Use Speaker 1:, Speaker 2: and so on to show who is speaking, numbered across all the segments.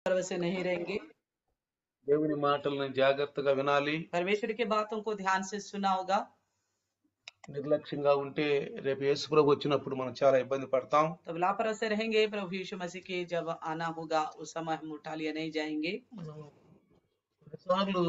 Speaker 1: पर्व से नहीं रहेंगे
Speaker 2: దేవుని మాటలను జాగ్రత్తగా వినాలి
Speaker 1: परमेश्वर की बातों को ध्यान से सुना होगा
Speaker 2: నిర్లక్ష్యంగా ఉంటే రేపు యేసుప్రభు వచ్చినప్పుడు మనం చాలా ఇబ్బంది పడతాం
Speaker 1: तब लापरवाह से रहेंगे प्रभु यीशु मसीह के जब आना होगा उस समय हम उठा लिया नहीं जाएंगे
Speaker 2: మనం కొన్నిసార్లు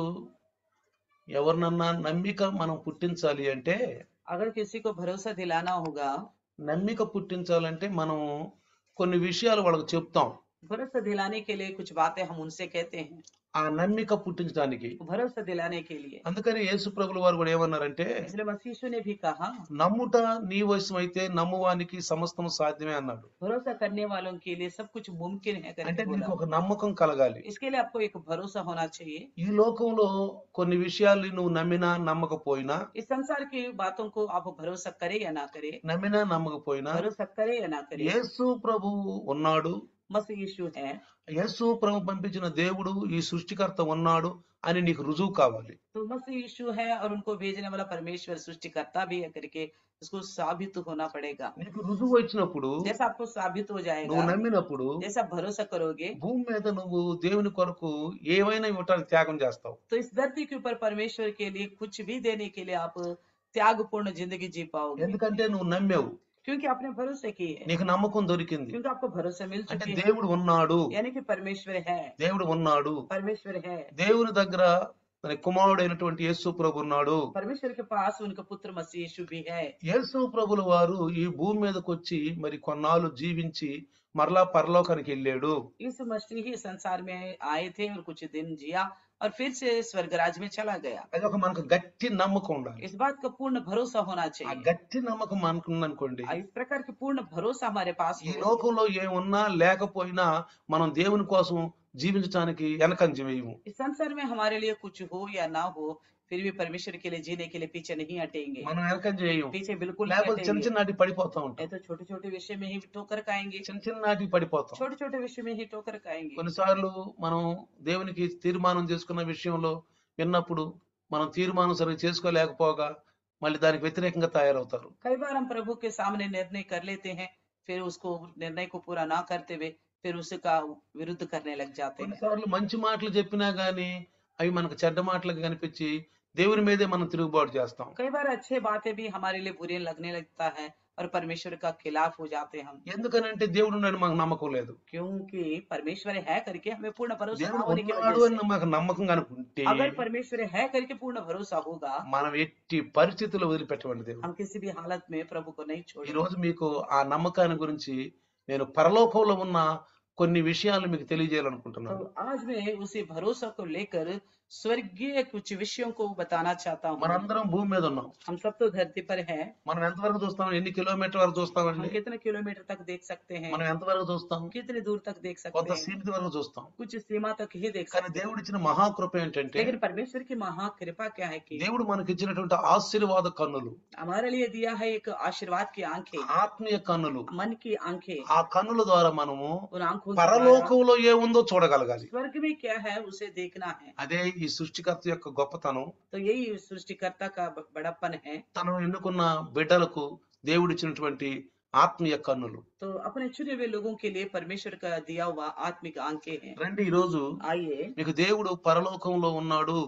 Speaker 2: ఎవరినన్నా నమ్మిక మనం పుట్టించాలి అంటే
Speaker 1: अगर किसी को भरोसा दिलाना होगा
Speaker 2: నమ్మిక పుట్టించాలంటే మనం కొన్ని విషయాలు వాళ్ళకి చెప్తాం
Speaker 1: भरोसा दिलाने के लिए कुछ बातें हम उनसे कहते हैं
Speaker 2: ఆ నమ్మిక పుట్టించడానికి
Speaker 1: भरोसा दिलाने के लिए
Speaker 2: అందుకని యేసు ప్రభుల వారు కూడా ఏమన్నారంటే
Speaker 1: इसलिए मसीह यीशु ने भी कहा
Speaker 2: నమ్ముట నీ వశం అయితే నమ్మువానికి సమస్తము సాధ్యమే అన్నాడు
Speaker 1: भरोसा करने वालों के लिए सब कुछ मुमकिन है
Speaker 2: అంటే
Speaker 1: करके
Speaker 2: నీకు
Speaker 1: बोला
Speaker 2: ఒక నమ్మకం కలగాలి
Speaker 1: इसके लिए आपको एक भरोसा होना चाहिए
Speaker 2: ఈ లోకంలో కొన్ని విషయాలు నువ్వు నమ్మినా నమ్మకపోయినా
Speaker 1: इस संसार की बातों को आप भरोसा करे या ना करे
Speaker 2: నమ్మినా నమ్మకపోయినా
Speaker 1: भरोसा करे या ना करे
Speaker 2: యేసు ప్రభు ఉన్నాడు
Speaker 1: मसीह यीशु है
Speaker 2: యేసు ప్రభు పంపించిన దేవుడు ఈ సృష్టికర్త ఉన్నాడు అని నీకు రుజువు కావాలి
Speaker 1: तो मसीह यीशु है और उनको भेजने वाला परमेश्वर सृष्टिकर्ता भी है करके उसको साबित होना पड़ेगा
Speaker 2: నీకు రుజువు వచ్చినప్పుడు
Speaker 1: जैसा आपको साबित हो
Speaker 2: నువ్వు
Speaker 1: जाएगा
Speaker 2: నమ్మినప్పుడు
Speaker 1: जैसा भरोसा करोगे
Speaker 2: భూమి మీద నువ్వు దేవుని కొరకు ఏమైనా ఇవ్వటానికి త్యాగం చేస్తావు
Speaker 1: तो इस धरती के ऊपर परमेश्वर के लिए कुछ भी देने के लिए आप त्यागपूर्ण जिंदगी जी पाओगे
Speaker 2: ఎందుకంటే నువ్వు నమ్మావు
Speaker 1: क्योंकि आपने भरोसा किए है
Speaker 2: నీకు నమ్మకం దొరికింది
Speaker 1: क्योंकि आपको भरोसा मिल
Speaker 2: అంటే
Speaker 1: चुकी है
Speaker 2: దేవుడు ఉన్నాడు
Speaker 1: यानी कि परमेश्वर है
Speaker 2: దేవుడు ఉన్నాడు
Speaker 1: परमेश्वर है
Speaker 2: దేవుని దగ్గర తన కుమారుడైనటువంటి యేసు ప్రభు ఉన్నాడు
Speaker 1: परमेश्वर के पास उनका पुत्र मसीह यीशु भी है
Speaker 2: యేసు ప్రభుల వారు ఈ భూమి మీదకి వచ్చి మరి కొన్నాళ్ళు జీవించి మరలా పరలోకానికి వెళ్ళాడు
Speaker 1: इस मसीह ही संसार में आए थे और कुछ दिन जिया और फिर से स्वर्गराज में चला गया
Speaker 2: అది ఒక మనకు గట్టి నమ్మకం ఉండాలి
Speaker 1: इस बात का पूर्ण भरोसा होना
Speaker 2: ఆ
Speaker 1: चाहिए
Speaker 2: గట్టి నమ్మకం మనకు ఉందనుకోండి
Speaker 1: आ, इस प्रकार की पूर्ण भरोसा हमारे पास
Speaker 2: ఈ
Speaker 1: हो
Speaker 2: లోకంలో ఏమున్నా లేకపోయినా మనం దేవుని కోసం జీవించడానికి వెనకంజ వేయము
Speaker 1: इस संसार में हमारे लिए कुछ हो या ना हो फिर भी परमेश्वर के लिए जीने के लिए पीछे नहीं हटेंगे
Speaker 2: మనం వెనకంజ వేయం
Speaker 1: पीछे बिल्कुल नहीं
Speaker 2: లేకపోతే చిన్న
Speaker 1: हटेंगे
Speaker 2: చిన్నటి పడిపోతా ఉంటాం
Speaker 1: नहीं तो छोटे छोटे विषय में ही ठोकर खाएंगे
Speaker 2: చిన్న చిన్నటి పడిపోతాం
Speaker 1: छोटे छोटे विषय में ही ठोकर खाएंगे
Speaker 2: కొన్నిసార్లు మనం దేవునికి తీర్మానం చేసుకున్న విషయంలో విన్నప్పుడు మనం తీర్మానం సరిగ్గా చేసుకోలేకపోగా మళ్ళీ దానికి వ్యతిరేకంగా తయారవుతారు
Speaker 1: कई बार हम प्रभु के सामने निर्णय कर लेते हैं फिर उसको निर्णय को पूरा ना करते हुए फिर उसका विरुद्ध करने लग जाते हैं
Speaker 2: కొన్నిసార్లు మంచి మాటలు చెప్పినా గానీ అవి మనకు చెడ్డ మాటలుగా కనిపించి దేవుని మీదే మనం తిరుగుబాటు చేస్తాం
Speaker 1: कई बार अच्छे बातें भी हमारे लिए बुरी लगने लगता है और परमेश्वर का खिलाफ हो जाते हैं हम
Speaker 2: ఎందుకనంటే దేవుడు ఉన్నాడు మాకు నమ్మకం లేదు
Speaker 1: क्योंकि परमेश्वर है करके हमें पूर्ण भरोसा ना
Speaker 2: దేవుడు
Speaker 1: होने की
Speaker 2: ఉన్నాడు
Speaker 1: वजह
Speaker 2: అని
Speaker 1: से
Speaker 2: మాకు నమ్మకం కనుకుంటే
Speaker 1: अगर परमेश्वर है करके पूर्ण भरोसा होगा
Speaker 2: మనం ఎట్టి పరిస్థితుల్లో వదిలిపెట్టవండి దేవుడు
Speaker 1: हम किसी भी हालत में प्रभु को नहीं
Speaker 2: ఈ
Speaker 1: छोड़ेंगे
Speaker 2: రోజు మీకు ఆ నమ్మకాన్ని గురించి నేను పరలోకంలో ఉన్న కొన్ని విషయాలు మీకు తెలియజేయాలనుకుంటున్నాను
Speaker 1: तो आज मैं उसी भरोसा को लेकर स्वर्गीय कुछ विषयों को बताना चाहता हूँ
Speaker 2: మనందరం భూమి మీద ఉన్నాం
Speaker 1: हम सब तो धरती पर हैं
Speaker 2: మనం ఎంతవరకు చూస్తాం ఎన్ని కిలోమీటర్ వరకు
Speaker 1: हम
Speaker 2: చూస్తామండి
Speaker 1: कितने किलोमीटर तक देख सकते हैं
Speaker 2: మనం ఎంతవరకు చూస్తాం
Speaker 1: कितने दूर तक देख
Speaker 2: కొంత
Speaker 1: सकते हैं
Speaker 2: సీమితి వరకు చూస్తాం
Speaker 1: कुछ सीमा तक ही देख
Speaker 2: కానీ
Speaker 1: सकते हैं
Speaker 2: దేవుడు ఇచ్చిన మహాకృప ఏంటంటే
Speaker 1: लेकिन परमेश्वर की महाकृपा क्या है कि
Speaker 2: దేవుడు మనకి ఇచ్చినటువంటి ఆశీర్వాద కన్నులు
Speaker 1: हमारे लिए दिया है एक आशीर्वाद की आंखें
Speaker 2: ఆత్మీయ కన్నులు
Speaker 1: मन की आंखें
Speaker 2: ఆ కన్నుల ద్వారా మనము
Speaker 1: उन आंखों के द्वारा
Speaker 2: పరలోకంలో ఏముందో చూడగలగాలి
Speaker 1: स्वर्ग में क्या है उसे देखना है
Speaker 2: అదే ఈ సృష్టికర్త యొక్క గొప్పతనం
Speaker 1: तो यही सृष्टिकर्ता का ब- बड़प्पन है
Speaker 2: తను ఎన్నుకున్న బిడ్డలకు దేవుడిచ్చినటువంటి ఆత్మీయ కన్నులు
Speaker 1: तो अपने चुने हुए लोगों के लिए परमेश्वर का दिया हुआ आत्मिक आंखें हैं
Speaker 2: రండి ఈ రోజు
Speaker 1: आइए
Speaker 2: మీకు దేవుడు పరలోకంలో ఉన్నాడు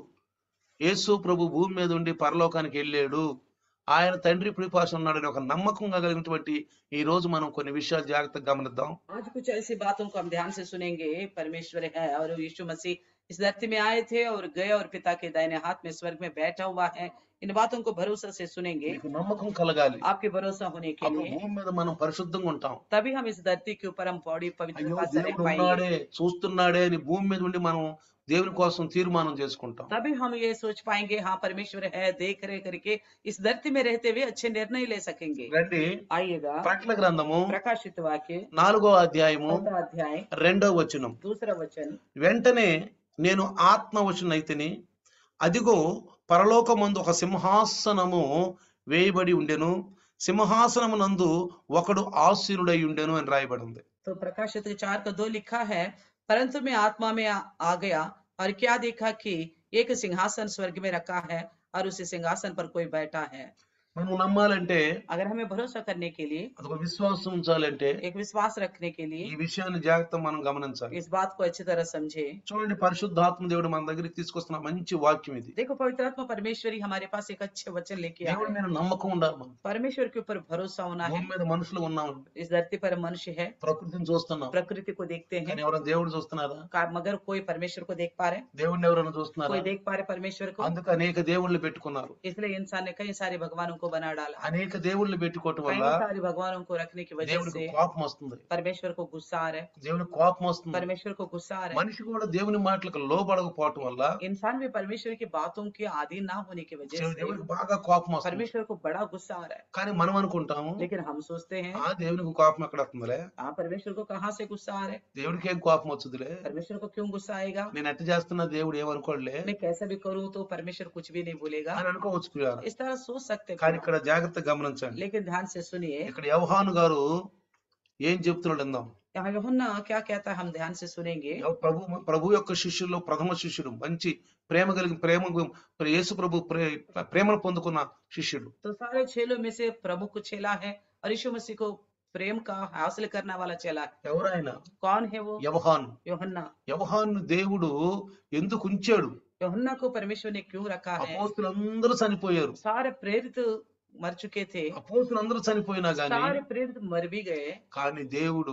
Speaker 2: యేసు ప్రభు భూమి మీద ఉండి పరలోకానికి వెళ్ళాడు ఆయన తండ్రి ప్రిపాష ఉన్నాడని ఒక నమ్మకంగా కలిగినటువంటి ఈ రోజు మనం కొన్ని విషయాలు జాగ్రత్తగా గమనిద్దాం
Speaker 1: आज कुछ ऐसी बातों को हम ध्यान से सुनेंगे परमेश्वर है और यीशु मसीह इस धरती में आए थे और गए और पिता के दाहिने हाथ में स्वर्ग में बैठा हुआ है इन बातों को भरोसा से सुनेंगे
Speaker 2: మీకు నమ్మకం కలగాలి
Speaker 1: आपके भरोसा होने के
Speaker 2: అప్పుడు
Speaker 1: लिए
Speaker 2: భూమి మీద మనం పరిశుద్ధంగా ఉంటాం
Speaker 1: तभी हम इस धरती के ऊपर हम बॉडी
Speaker 2: అయ్యో
Speaker 1: पवित्रता से रह
Speaker 2: దేవుడు
Speaker 1: पाएंगे
Speaker 2: ఉన్నాడే చూస్తున్నాడే అని భూమి మీద ఉండి మనం దేవుని కోసం తీర్మానం చేసుకుంటాం
Speaker 1: तभी हम ये सोच पाएंगे हाँ परमेश्वर है देख रहे करके इस धरती में रहते हुए अच्छे निर्णय ले सकेंगे
Speaker 2: రండి
Speaker 1: आइएगा
Speaker 2: ప్రకటన గ్రంథము
Speaker 1: प्रकाशित वाक्य
Speaker 2: నాలుగో అధ్యాయము
Speaker 1: चौथा अध्याय
Speaker 2: రెండో వచనం
Speaker 1: दूसरा वचन
Speaker 2: వెంటనే నేను ఆత్మ వచనైతిని అదిగో పరలోకమందు ఒక సింహాసనము వేయబడి ఉండెను సింహాసనము నందు ఒకడు ఆసీనుడై ఉండెను అని రాయబడి ఉంది
Speaker 1: तो प्रकाशित चार का दो लिखा है परंतु मैं आत्मा में आ, आ गया और क्या देखा कि एक सिंहासन स्वर्ग में रखा है और उस सिंहासन पर कोई बैठा है
Speaker 2: మనం నమ్మాలంటే
Speaker 1: अगर हमें भरोसा करने के लिए
Speaker 2: అదొక విశ్వాసం ఉంచాలంటే
Speaker 1: एक विश्वास रखने के
Speaker 2: ఈ
Speaker 1: लिए
Speaker 2: విషయాన్ని జాగ్రత్త మనం గమనించాలి
Speaker 1: इस बात को अच्छी तरह समझे
Speaker 2: చూడండి పరిశుద్ధాత్మ దేవుడు మన దగ్గరికి తీసుకొస్తున్న మంచి వాక్యం ఇది
Speaker 1: देखो पवित्र आत्मा परमेश्वरी हमारे पास एक अच्छे वचन लेके आए
Speaker 2: దేవుడి మీద నమ్మకం ఉండాలి మనం
Speaker 1: परमेश्वर के ऊपर भरोसा होना है
Speaker 2: భూమి మీద మనుషులు ఉన్నాం
Speaker 1: इस धरती पर मनुष्य है
Speaker 2: ప్రకృతిని చూస్తున్నాం
Speaker 1: प्रकृति को देखते हैं
Speaker 2: కానీ ఎవరైనా దేవుడు చూస్తున్నారా
Speaker 1: का- मगर कोई परमेश्वर को देख पा रहे
Speaker 2: దేవుడిని ఎవరైనా చూస్తున్నారా
Speaker 1: कोई देख पा रहे परमेश्वर को
Speaker 2: అందుకు అనేక దేవుళ్ళు పెట్టుకున్నారు
Speaker 1: इसलिए इंसान ने कई सारे भगवानों को बना डाला
Speaker 2: అనేక దేవుళ్ళు పెట్టుకోవటం
Speaker 1: कई
Speaker 2: వల్ల
Speaker 1: सारे भगवानों को रखने की वजह
Speaker 2: దేవుడికి
Speaker 1: से
Speaker 2: కోపం వస్తుంది
Speaker 1: परमेश्वर को गुस्सा आ रहा है
Speaker 2: దేవునికి కోపం వస్తుంది
Speaker 1: परमेश्वर को गुस्सा आ रहा
Speaker 2: మనిషి కూడా దేవుని మాటలకు లోబడకపోవటం వల్ల
Speaker 1: है इंसान भी परमेश्वर की बातों के आदि ना होने की वजह से
Speaker 2: దేవునికి బాగా కోపం వస్తుంది
Speaker 1: परमेश्वर को बड़ा गुस्सा आ रहा है
Speaker 2: కానీ మనం అనుకుంటాము
Speaker 1: लेकिन हम सोचते हैं
Speaker 2: ఆ దేవునికి కోపం ఎక్కడ వస్తుందిలే
Speaker 1: हाँ परमेश्वर को कहाँ से गुस्सा आ रहा है
Speaker 2: దేవుడికి ఏం కోపం వచ్చుదిలే
Speaker 1: परमेश्वर को क्यों गुस्सा आएगा
Speaker 2: నేను ఎట్ట చేస్తున్నా దేవుడు ఏమనుకోలే
Speaker 1: मैं कैसा भी करूँ तो परमेश्वर कुछ भी नहीं बोलेगा
Speaker 2: అని అనుకోవచ్చు ప్రియులారా.
Speaker 1: इस तरह सोच सकते
Speaker 2: కానీ
Speaker 1: हैं
Speaker 2: ఇక్కడ జాగ్రత్తగా గమనించండి
Speaker 1: लेकिन ध्यान से सुनिए
Speaker 2: ఇక్కడ యవహాను గారు ఏం చెప్తున్నాడు ఇందాం
Speaker 1: यहाँ यूहन्ना क्या कहता है हम ध्यान से सुनेंगे
Speaker 2: ఎవ- ప్రభు ప్రభు యొక్క శిష్యుల్లో ప్రథమ శిష్యుడు మంచి ప్రేమ కలిగి ప్రేమ యేసు ప్రభు ప్రే- ప్రేమను పొందుకున్న శిష్యుడు
Speaker 1: तो सारे चेलों में से प्रमुख चेला है और यीशु मसीह को प्रेम का हासिल करने वाला चेला है
Speaker 2: ఎవరైనా
Speaker 1: कौन है वो
Speaker 2: యవహాను
Speaker 1: యోహన్నా
Speaker 2: యవహాను దేవుడు ఎందుకు ఉంచాడు
Speaker 1: యోహన్నా को परमेश्वर ने क्यों रखा है
Speaker 2: అపోస్తులందరూ చనిపోయారు
Speaker 1: सारे प्रेरित मर चुके थे
Speaker 2: అపోస్తులందరూ చనిపోయినా గానీ
Speaker 1: सारे प्रेरित मर भी गए
Speaker 2: కానీ దేవుడు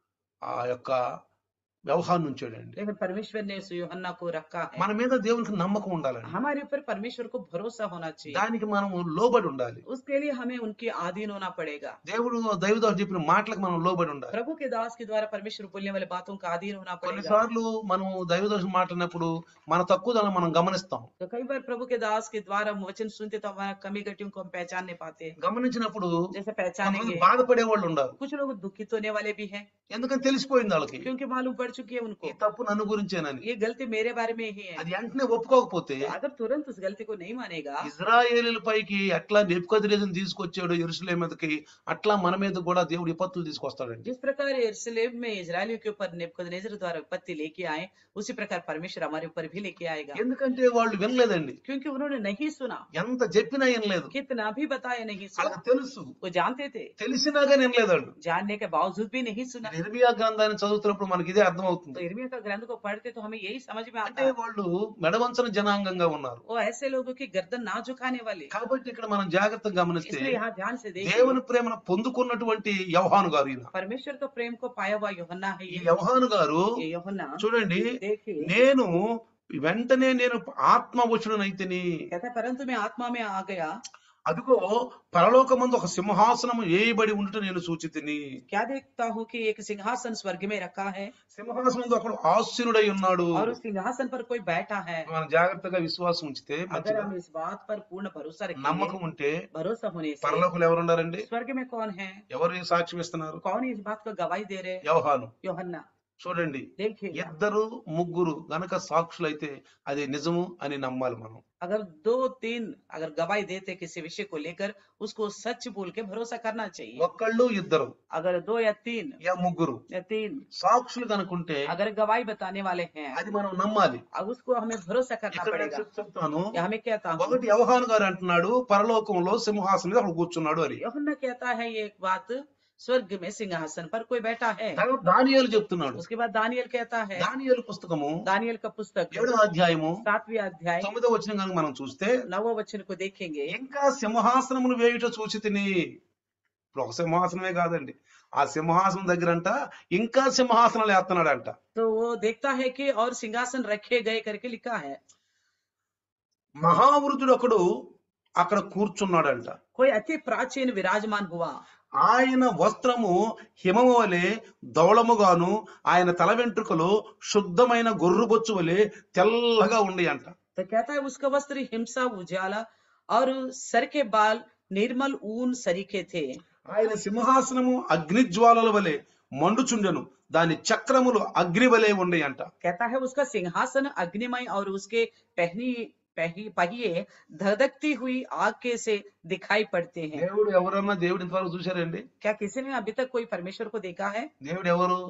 Speaker 2: ఆ యొక్క వ్యవహారం ఉంచాడండి
Speaker 1: लेकिन परमेश्वर ने उस यूहन्ना को रखा है
Speaker 2: మన మీద దేవునికి నమ్మకం ఉండాలండి
Speaker 1: हमारे ऊपर परमेश्वर को भरोसा होना चाहिए
Speaker 2: దానికి మనము లోబడి ఉండాలి
Speaker 1: उसके लिए हमें उनके अधीन होना पड़ेगा
Speaker 2: దేవుడు దైవదాసు చెప్పిన మాటలకు మనం లోబడి ఉండాలి
Speaker 1: प्रभु के दास के द्वारा परमेश्वर बोलने वाले बातों का अधीन होना पड़ेगा
Speaker 2: కొన్నిసార్లు మనం దైవదోషం మాట్లాడినప్పుడు మన తక్కువదనం మనం గమనిస్తాం
Speaker 1: तो कई बार प्रभु के दास के द्वारा हम वचन सुनते तो हमारा कमी घटियों को हम पहचान नहीं पाते
Speaker 2: గమనించినప్పుడు
Speaker 1: जैसे
Speaker 2: కొంతమంది
Speaker 1: पहचानेंगे
Speaker 2: బాధపడే వాళ్ళు ఉండారు
Speaker 1: कुछ लोग दुखित होने वाले भी हैं
Speaker 2: ఎందుకని తెలిసిపోయింది వాళ్ళకి
Speaker 1: क्योंकि मालूम पड़ चुकी है उनको
Speaker 2: ఈ తప్పు నన్ను గురించేనని
Speaker 1: ये गलती मेरे बारे में ही है
Speaker 2: అది వెంటనే ఒప్పుకోకపోతే
Speaker 1: अगर तुरंत उस गलती को नहीं मानेगा
Speaker 2: ఇజ్రాయేలీల పైకి అట్లా నెప్పుకొదిరేజన్ తీసుకొచ్చాడు ఎరుసలేం మీదకి అట్లా మన మీద కూడా దేవుడు విపత్తులు తీసుకొస్తాడండి
Speaker 1: जिस प्रकार यरूशलेम में इजरायलियों के ऊपर नेबुकदनेस्सर द्वारा विपत्ति लेके आए उसी प्रकार परमेश्वर हमारे ऊपर भी लेके आएगा
Speaker 2: ఎందుకంటే వాళ్ళు వినలేదండి
Speaker 1: क्योंकि उन्होंने नहीं सुना
Speaker 2: ఎంత చెప్పినా వినలేదు
Speaker 1: कितना भी बताया नहीं सुना
Speaker 2: వాళ్ళకి తెలుసు
Speaker 1: वो जानते थे
Speaker 2: తెలిసినా కానీ వినలేదు వాళ్ళు
Speaker 1: जानने के बावजूद भी नहीं सुना
Speaker 2: ఇర్మియా గ్రంథాన్ని చదువుతున్నప్పుడు మనకి ఇదే అర్థం
Speaker 1: तो
Speaker 2: అవుతుంది
Speaker 1: इर्मिया का ग्रंथ को पढ़ते तो हमें यही समझ में
Speaker 2: అంటే
Speaker 1: आता है
Speaker 2: వాళ్ళు మెడవంచన జనాంగంగా ఉన్నారు
Speaker 1: वो ऐसे लोगों की गर्दन ना झुकाने वाले
Speaker 2: కాబట్టి ఇక్కడ మనం జాగ్రత్తగా గమనిస్తే
Speaker 1: इसलिए यहाँ ध्यान से देखिए
Speaker 2: దేవుని ప్రేమను పొందుకున్నటువంటి యవహాను గారు ఈయన
Speaker 1: परमेश्वर का प्रेम को पाया हुआ योहन्ना है
Speaker 2: ఈ
Speaker 1: ये
Speaker 2: యవహాను గారు
Speaker 1: ये యోహన్నా
Speaker 2: చూడండి
Speaker 1: देखिए
Speaker 2: నేను వెంటనే నేను ఆత్మవచుడనైతిని
Speaker 1: कहता है, परंतु मैं आत्मा में आ गया
Speaker 2: అదిగో పరలోకమందు ఒక సింహాసనము వేయబడి ఉండుట నేను సూచితిని
Speaker 1: क्या देखता हूँ कि एक सिंहासन स्वर्ग में रखा है
Speaker 2: సింహాసనంలో అక్కడ ఆశీనుడై ఉన్నాడు
Speaker 1: और उस सिंहासन पर कोई बैठा है
Speaker 2: మనం జాగ్రత్తగా విశ్వాసం ఉంచితే
Speaker 1: अगर
Speaker 2: మంచిగా
Speaker 1: हम इस बात पर पूर्ण भरोसा रखेंगे
Speaker 2: నమ్మకం ఉంటే
Speaker 1: भरोसा होने से
Speaker 2: పరలోకులు ఎవరు ఉన్నారండి
Speaker 1: स्वर्ग में कौन है
Speaker 2: ఎవరు సాక్ష్యం ఇస్తున్నారు
Speaker 1: कौन इस बात को गवाही दे रहे हैं
Speaker 2: యవహాను
Speaker 1: योहन्ना
Speaker 2: చూడండి
Speaker 1: देखिए
Speaker 2: ఇద్దరు ముగ్గురు గనక సాక్షులైతే అది నిజము అని నమ్మాలి మనం
Speaker 1: अगर दो तीन अगर गवाही देते किसी विषय को लेकर उसको सच बोल के भरोसा करना चाहिए
Speaker 2: ఒక్కళ్ళు ఇద్దరు
Speaker 1: अगर दो या तीन
Speaker 2: యా ముగ్గురు
Speaker 1: या तीन
Speaker 2: సాక్షులు కనుకుంటే
Speaker 1: अगर गवाही बताने वाले हैं
Speaker 2: అది మనం నమ్మాలి
Speaker 1: अब उसको हमें भरोसा करना
Speaker 2: ఇక్కడ నేను
Speaker 1: पड़ेगा
Speaker 2: చెప్- చెప్తాను
Speaker 1: या हमें कहता हूँ
Speaker 2: ఒకటి యవహాను గారు అంటున్నాడు పరలోకంలో సింహాసనం మీద అక్కడ కూర్చున్నాడు అని
Speaker 1: योहन्ना कहता है ये एक बात स्वर्ग में सिंहासन पर कोई बैठा है
Speaker 2: తర్వాత దానియేలు చెప్తున్నాడు
Speaker 1: उसके बाद दानियल कहता है
Speaker 2: దానియేలు పుస్తకము
Speaker 1: दानियल का पुस्तक
Speaker 2: ఏడో అధ్యాయము
Speaker 1: सातवीं अध्याय
Speaker 2: తొమ్మిదో వచ్చిన కనుక మనం చూస్తే
Speaker 1: नवो वचन को देखेंगे
Speaker 2: ఇంకా సింహాసనమును వేయుట చూచితిని ఇప్పుడు ఒక సింహాసనమే కాదండి ఆ సింహాసనం దగ్గరంట ఇంకా సింహాసనాలు వేస్తున్నాడంట
Speaker 1: तो वो देखता है कि और सिंहासन रखे गए करके लिखा है
Speaker 2: మహావృద్ధుడు ఒకడు అక్కడ కూర్చున్నాడంట
Speaker 1: कोई अति प्राचीन विराजमान हुआ
Speaker 2: ఆయన వస్త్రము హిమము వలె ధవళముగాను ఆయన తల వెంట్రుకలు శుద్ధమైన గొర్రుబొచ్చు వలె తెల్లగా ఉండి అంట
Speaker 1: तो कहता है उसका वस्त्र हिंसा उजाला और सर के बाल निर्मल ऊन सरीखे थे
Speaker 2: ఆయన సింహాసనము అగ్నిజ్వాలల వలె మండుచుండెను దాని చక్రములు అగ్ని వలె ఉండి అంట
Speaker 1: कहता है उसका सिंहासन अग्निमय और उसके पहनी पही पहिए धधकती हुई आग के से दिखाई पड़ते हैं
Speaker 2: దేవుడు ఎవరన్నా దేవుడి ఇంతవరకు చూశారండి
Speaker 1: क्या किसी ने अभी तक कोई परमेश्वर को देखा है
Speaker 2: దేవుడు ఎవరు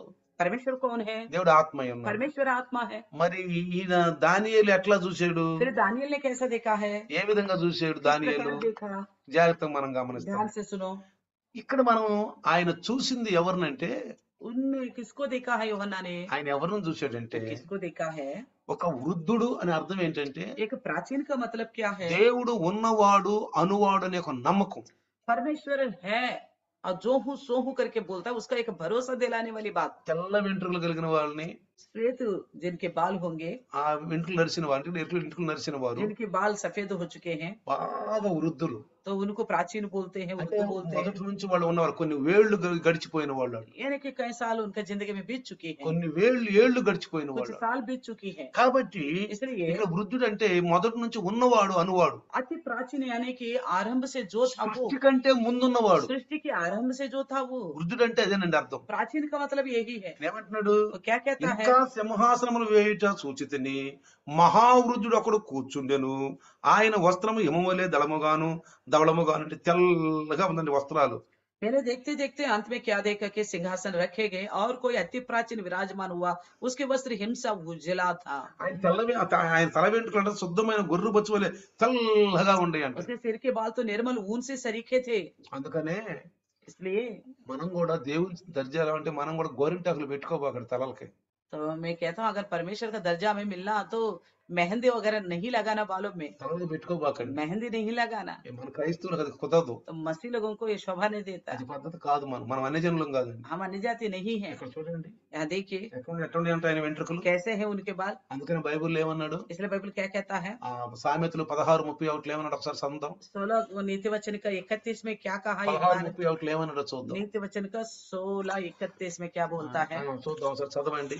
Speaker 1: परमेश्वर कौन है
Speaker 2: దేవుడు ఆత్మయ్య ఉన్నాడు
Speaker 1: परमेश्वर आत्मा है
Speaker 2: మరి ఈయన దానియేలు ఎట్లా చూసాడు
Speaker 1: फिर दानियल ने कैसा देखा है
Speaker 2: ఏ విధంగా చూసాడు
Speaker 1: किस
Speaker 2: దానియేలు
Speaker 1: प्रकार देखा
Speaker 2: జాగ్రత్తగా మనం గమనిస్తాం
Speaker 1: ध्यान से सुनो
Speaker 2: ఇక్కడ మనం ఆయన చూసింది ఎవరినంటే
Speaker 1: उनने किसको देखा है योहन्ना ने
Speaker 2: ఆయన ఎవరిని చూశాడంటే
Speaker 1: वो किसको देखा है
Speaker 2: ఒక వృద్ధుడు అని అర్థం ఏంటంటే
Speaker 1: एक प्राचीन का मतलब क्या है
Speaker 2: దేవుడు ఉన్నవాడు అనువాడు అనే ఒక నమ్మకం
Speaker 1: परमेश्वर है और जो हूँ सो हूँ करके बोलता है उसका एक भरोसा दिलाने वाली बात
Speaker 2: తెల్ల వెంట్రుకలు కలిగిన వాళ్ళని
Speaker 1: श्वेत जिनके बाल होंगे
Speaker 2: ఆ వెంట్రులు నరిసిన వారిని ఎట్లు వెంట్రుకలు నరిసిన వారు
Speaker 1: जिनके बाल सफेद हो चुके हैं
Speaker 2: బాగా వృద్ధులు
Speaker 1: तो उनको प्राचीन बोलते हैं
Speaker 2: అంటే
Speaker 1: वृद्ध बोलते हैं
Speaker 2: మొదటి నుంచి వాళ్ళు ఉన్నవారు కొన్ని వేళ్లు గ- గడిచిపోయిన వాళ్ళు
Speaker 1: यानी कि कई साल उनका जिंदगी में बीत चुकी है
Speaker 2: కొన్ని వేళ్లు ఏళ్లు గడిచిపోయిన
Speaker 1: कुछ
Speaker 2: వాళ్ళు
Speaker 1: साल बीत चुकी है
Speaker 2: కాబట్టి
Speaker 1: इसलिए
Speaker 2: ఇక్కడ వృద్ధుడు అంటే మొదటి నుంచి ఉన్నవాడు అనువాడు
Speaker 1: अति प्राचीन यानी कि आरंभ से जो था वो
Speaker 2: సృష్టి కంటే ముందున్నవాడు
Speaker 1: सृष्टि के आरंभ से जो था वो
Speaker 2: వృద్ధుడు అంటే అదేనండి అర్థం
Speaker 1: प्राचीन का मतलब यही है
Speaker 2: ఏమంటున్నాడు
Speaker 1: वो क्या कहता है
Speaker 2: ఇంకా సింహాసనములు వేయుట సూచితిని మహావృద్ధుడు ఒకడు కూర్చుండెను ఆయన వస్త్రము హిమవలే దళముగాను ధవళముగాను అంటే తెల్లగా ఉందండి వస్త్రాలు
Speaker 1: मैंने देखते देखते अंत में क्या देखा कि सिंहासन रखे गए और कोई अति प्राचीन विराजमान हुआ उसके वस्त्र हिंसा उजला था
Speaker 2: ఆయన తెల్లవి ఆయన తల వెంట్రుకలు అంటే శుద్ధమైన గొర్రె బొచ్చు వలె తెల్లగా ఉండేవి అంట
Speaker 1: उसके सिर के बाल तो निर्मल ऊन से सरीखे थे
Speaker 2: అందుకనే
Speaker 1: इसलिए
Speaker 2: మనం కూడా దేవుని దర్జాలు అంటే మనం కూడా గోరింటాకులు పెట్టుకోబాకండి తలలకి
Speaker 1: तो मैं कहता हूँ अगर परमेश्वर का दर्जा हमें मिलना तो मेहंदी वगैरह नहीं लगाना बालों में
Speaker 2: తలకి పెట్టుకోబాకండి
Speaker 1: मेहंदी नहीं लगाना
Speaker 2: ఏ మన క్రైస్తవులకు అది కుదరదు
Speaker 1: तो मसीह लोगों को ये शोभा नहीं देता
Speaker 2: అది పద్ధతి కాదు మనం మనం అన్ని జనులం కాదండి
Speaker 1: हम अन्य जाति नहीं है
Speaker 2: ఇక్కడ చూడండి
Speaker 1: यहाँ देखिए
Speaker 2: ఎక్కడ ఎటువంటి అంటే ఆయన వెంట్రుకలు
Speaker 1: कैसे है उनके बाल
Speaker 2: అందుకని బైబుల్ ఏమన్నాడు
Speaker 1: इसलिए बाइबल क्या कहता है
Speaker 2: ఆ సామెతలు పదహారు ముప్పై ఒకటి ఏమన్నాడు ఒకసారి సందం
Speaker 1: सोलह नीति वचन का इकतीस में क्या कहा ये
Speaker 2: పదహారు
Speaker 1: बात?
Speaker 2: ముప్పై ఒకటి ఏమన్నాడో చూద్దాం
Speaker 1: नीति वचन का सोलह इकतीस में क्या बोलता है
Speaker 2: ఆ, చూద్దాం ఒకసారి చదవండి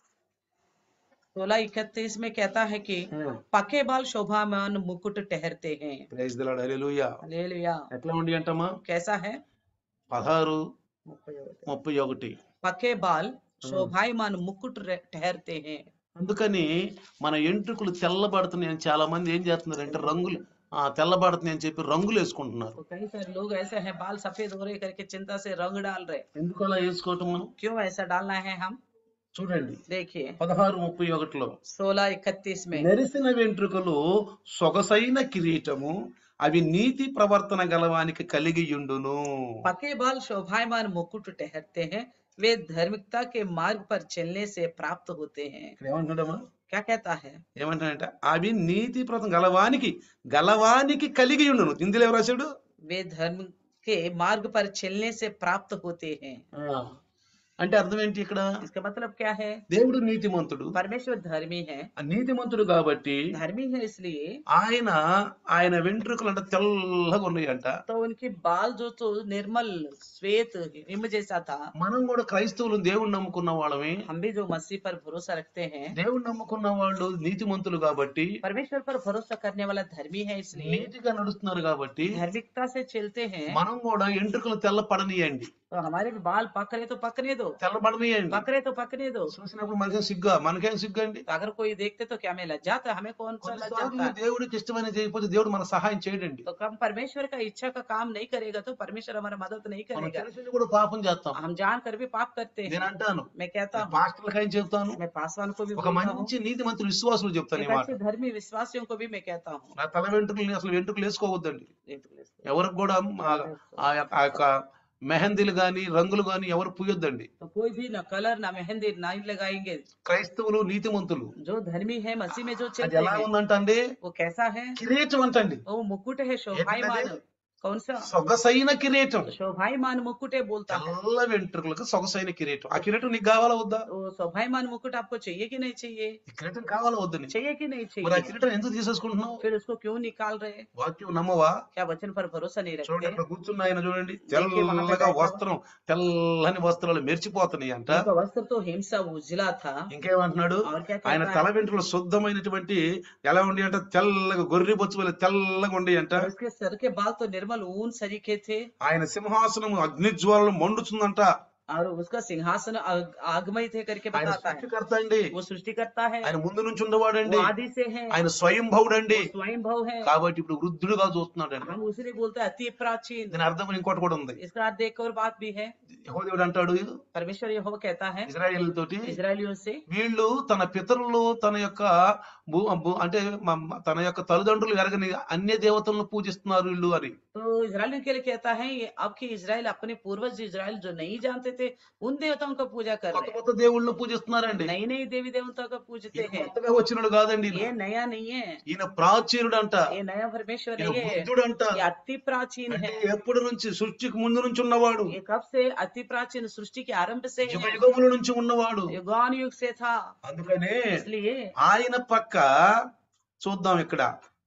Speaker 1: सोलह इकतीस में कहता है कि पके बाल शोभामान मुकुट ठहरते हैं
Speaker 2: ప్రైజ్ దిలాడు హల్లెలూయా
Speaker 1: हालेलुया
Speaker 2: ఎట్లా ఉండి అంటమ్మా
Speaker 1: कैसा है
Speaker 2: పదహారు ముప్పై ఒకటి
Speaker 1: पके बाल शोभायमान मुकुट रह- ठहरते हैं
Speaker 2: అందుకని మన ఎంట్రుకలు తెల్లబడుతున్నాయని చాలా మంది ఏం చేస్తున్నారంటే రంగులు ఆ తెల్లబడుతున్నాయి అని చెప్పి రంగులు వేసుకుంటున్నారు
Speaker 1: तो कई सारे लोग ऐसे हैं बाल सफेद हो रहे करके चिंता से रंग डाल रहे
Speaker 2: ఎందుకు అలా వేసుకోవటం మనం
Speaker 1: क्यों ऐसा डालना है हम
Speaker 2: చూడండి
Speaker 1: देखिए
Speaker 2: పదహారు ముప్పై ఒకటిలో
Speaker 1: सोलह इकतीस में
Speaker 2: నెరిసిన వెంట్రుకలు సొగసైన కిరీటము అవి నీతి ప్రవర్తన గలవానికి కలిగి ఉండును
Speaker 1: पके बाल शोभायमान मुकुट ठहरते हैं वे धार्मिकता के मार्ग पर चलने से प्राप्त होते हैं
Speaker 2: ఇక్కడ ఏమంటున్నాడమ్మా
Speaker 1: क्या कहता है
Speaker 2: ఏమంటాడంటే అవి నీతి ప్రవర్తన గలవానికి గలవానికి కలిగి ఉండును ఇందులో ఎవరు రాశాడు
Speaker 1: वे धर्म के मार्ग पर चलने से प्राप्त होते हैं
Speaker 2: అంటే అర్థం ఏంటి ఇక్కడ
Speaker 1: इसका मतलब क्या है
Speaker 2: దేవుడు నీతిమంతుడు
Speaker 1: परमेश्वर धर्मी है
Speaker 2: ఆ నీతిమంతుడు కాబట్టి
Speaker 1: धर्मी है इसलिए
Speaker 2: ఆయన ఆయన వెంట్రుకలు అంటే తెల్లగా ఉన్నాయంట
Speaker 1: तो उनके बाल जो तो निर्मल श्वेत हिम जैसा था
Speaker 2: మనం కూడా క్రైస్తవులు దేవుడు నమ్ముకున్న వాళ్ళమే
Speaker 1: हम भी जो मसीह पर भरोसा रखते हैं
Speaker 2: దేవుడు నమ్ముకున్న వాళ్ళు నీతిమంతులు కాబట్టి
Speaker 1: परमेश्वर पर भरोसा करने वाला धर्मी है इसलिए
Speaker 2: నీతిగా నడుస్తున్నారు కాబట్టి
Speaker 1: धार्मिकता से चलते हैं
Speaker 2: మనం కూడా ఎంట్రుకలు తెల్ల పడనీయండి
Speaker 1: तो हमारे भी बाल पक रहे तो पकने दो
Speaker 2: తెల్ల పడనీయండి
Speaker 1: पक रहे तो पकने दो
Speaker 2: చూసినప్పుడు మనకేం సిగ్గా మనకేం సిగ్గు అండి
Speaker 1: तो अगर कोई देखते तो क्या हमें लज्जा था हमें कौन सा लज्जा
Speaker 2: కొన్నిసార్లు
Speaker 1: था
Speaker 2: దేవుడికి ఇష్టమైన చేయకపోతే దేవుడు మన సహాయం చేయడండి
Speaker 1: तो कम परमेश्वर का इच्छा का काम नहीं करेगा तो परमेश्वर हमारा मदद नहीं
Speaker 2: మనం
Speaker 1: करेगा
Speaker 2: తెలిసి కూడా పాపం చేస్తాం
Speaker 1: हम जान कर भी पाप करते हैं
Speaker 2: నేను అంటాను
Speaker 1: मैं कहता हूँ
Speaker 2: పాస్టర్లకు ఏం చెప్తాను
Speaker 1: मैं पासवान को भी
Speaker 2: ఒక
Speaker 1: बोलता हूँ
Speaker 2: మంచి నీతి మంత్రి విశ్వాసులు చెప్తాను ఈ
Speaker 1: एक
Speaker 2: మాట
Speaker 1: अच्छे धर्मी विश्वासियों को भी मैं कहता हूँ
Speaker 2: నా తల వెంట్రుకలు అసలు వెంట్రుకలు వేసుకోవద్దండి
Speaker 1: ये तो ले-
Speaker 2: ఎవరికి కూడా ఆ- ఆ యొక్క- ఆ యొక్క మెహందీలు గాని రంగులు గాని ఎవరు పూయొద్దండి
Speaker 1: तो कोई भी ना कलर ना मेहंदी नहीं लगाएंगे
Speaker 2: క్రైస్తవులు నీతిమంతులు
Speaker 1: जो धर्मी है मसीह में जो
Speaker 2: అది
Speaker 1: चलते
Speaker 2: ఎలా
Speaker 1: हैं
Speaker 2: ఉందంటండి
Speaker 1: वो कैसा है
Speaker 2: కిరీటం అంటండి
Speaker 1: वो मुकुट है शोभायमान कौन सा
Speaker 2: సొగసైన కిరీటం
Speaker 1: शोभायमान मुकुट है बोलता है
Speaker 2: తెల్ల వెంట్రుకలకు సొగసైన కిరీటం ఆ కిరీటం నీకు కావాలా వద్దా
Speaker 1: वो शोभायमान मुकुट आपको चाहिए कि नहीं चाहिए
Speaker 2: ఈ కిరీటం కావాలా వద్దు నీకు?
Speaker 1: चाहिए कि नहीं
Speaker 2: మరి ఆ
Speaker 1: चाहिए
Speaker 2: కిరీటం ఎందుకు తీసేసుకుంటున్నావు
Speaker 1: फिर उसको क्यों निकाल रहे
Speaker 2: వాక్యం నమ్మవా
Speaker 1: क्या वचन पर भरोसा नहीं
Speaker 2: చూడండి
Speaker 1: रखते
Speaker 2: అక్కడ కూర్చున్న ఆయన చూడండి
Speaker 1: देखिए, वहाँ पे
Speaker 2: తెల్లగా
Speaker 1: बैठा हुआ।
Speaker 2: వస్త్రం తెల్లని వస్త్రాలు మెరిచిపోతున్నాయి అంట
Speaker 1: उनका वस्त्र तो हिंसा उजला था
Speaker 2: ఇంకేమంటున్నాడు
Speaker 1: और क्या
Speaker 2: ఆయన
Speaker 1: कहता
Speaker 2: తల
Speaker 1: है
Speaker 2: వెంట్రుకలు శుద్ధమైనటువంటి ఎలా ఉండి అంటే తెల్లగా గొర్రె బొచ్చు వలె తెల్లగా ఉండి అంట
Speaker 1: और उसके सर के बाल तो निर्मल ऊन सरीखे थे
Speaker 2: ఆయన సింహాసనము అగ్నిజ్వాలను మండుతుందంట
Speaker 1: और उसका सिंहासन आग- आगमय थे करके
Speaker 2: ఆయన
Speaker 1: बताता है
Speaker 2: సృష్టికర్త అండి
Speaker 1: वो सृष्टि करता है
Speaker 2: ఆయన ముందు నుంచి ఉండవాడండి
Speaker 1: वो आदि से है
Speaker 2: ఆయన స్వయంభవుడండి
Speaker 1: वो स्वयं भव है
Speaker 2: కాబట్టి ఇప్పుడు వృద్ధుడుగా చూస్తున్నాడండి
Speaker 1: हम उसी बोलते हैं अति प्राचीन
Speaker 2: దీని అర్థం ఇంకోటి కూడా ఉంది
Speaker 1: इसका अर्थ एक और बात भी है
Speaker 2: యెహోవా అంటాడు
Speaker 1: परमेश्वर यहोवा कहता है
Speaker 2: ఇజ్రాయేల్ తోటి
Speaker 1: इजरायलियों से
Speaker 2: వీళ్ళు తన పితరులు తన యొక్క భూ- భూ- అంటే మ- మ- తన యొక్క తల్లిదండ్రులు ఎరగని అన్య దేవతలను పూజిస్తున్నారు వీళ్ళు అని
Speaker 1: तो इजरायलियों के लिए कहता है ये अब की इजराइल अपने पूर्वज इजराइल जो नहीं जानते थे उन देवताओं का पूजा कर
Speaker 2: కొత్త
Speaker 1: रहे हैं
Speaker 2: కొత్త దేవుళ్ళను పూజిస్తున్నారండి
Speaker 1: नई नई देवी देवताओं का पूजते
Speaker 2: ఈయన
Speaker 1: हैं
Speaker 2: కొత్తగా వచ్చినాడు కాదండి ఈయన.
Speaker 1: ये नया नहीं है
Speaker 2: ఈయన ప్రాచీనుడు అంట
Speaker 1: ये नया परमेश्वर
Speaker 2: ఈయన
Speaker 1: नहीं है
Speaker 2: బుద్ధుడు అంట
Speaker 1: ये अति प्राचीन
Speaker 2: అంటే
Speaker 1: है
Speaker 2: ఎప్పటి నుంచి సృష్టికి ముందు నుంచి ఉన్నవాడు
Speaker 1: ये कब से अति प्राचीन सृष्टि के आरंभ से
Speaker 2: యుగ
Speaker 1: है
Speaker 2: యుగముల నుంచి ఉన్నవాడు
Speaker 1: युगान युग से था
Speaker 2: అందుకనే
Speaker 1: इसलिए
Speaker 2: ఆయన పక్క చూద్దాం ఇక్కడ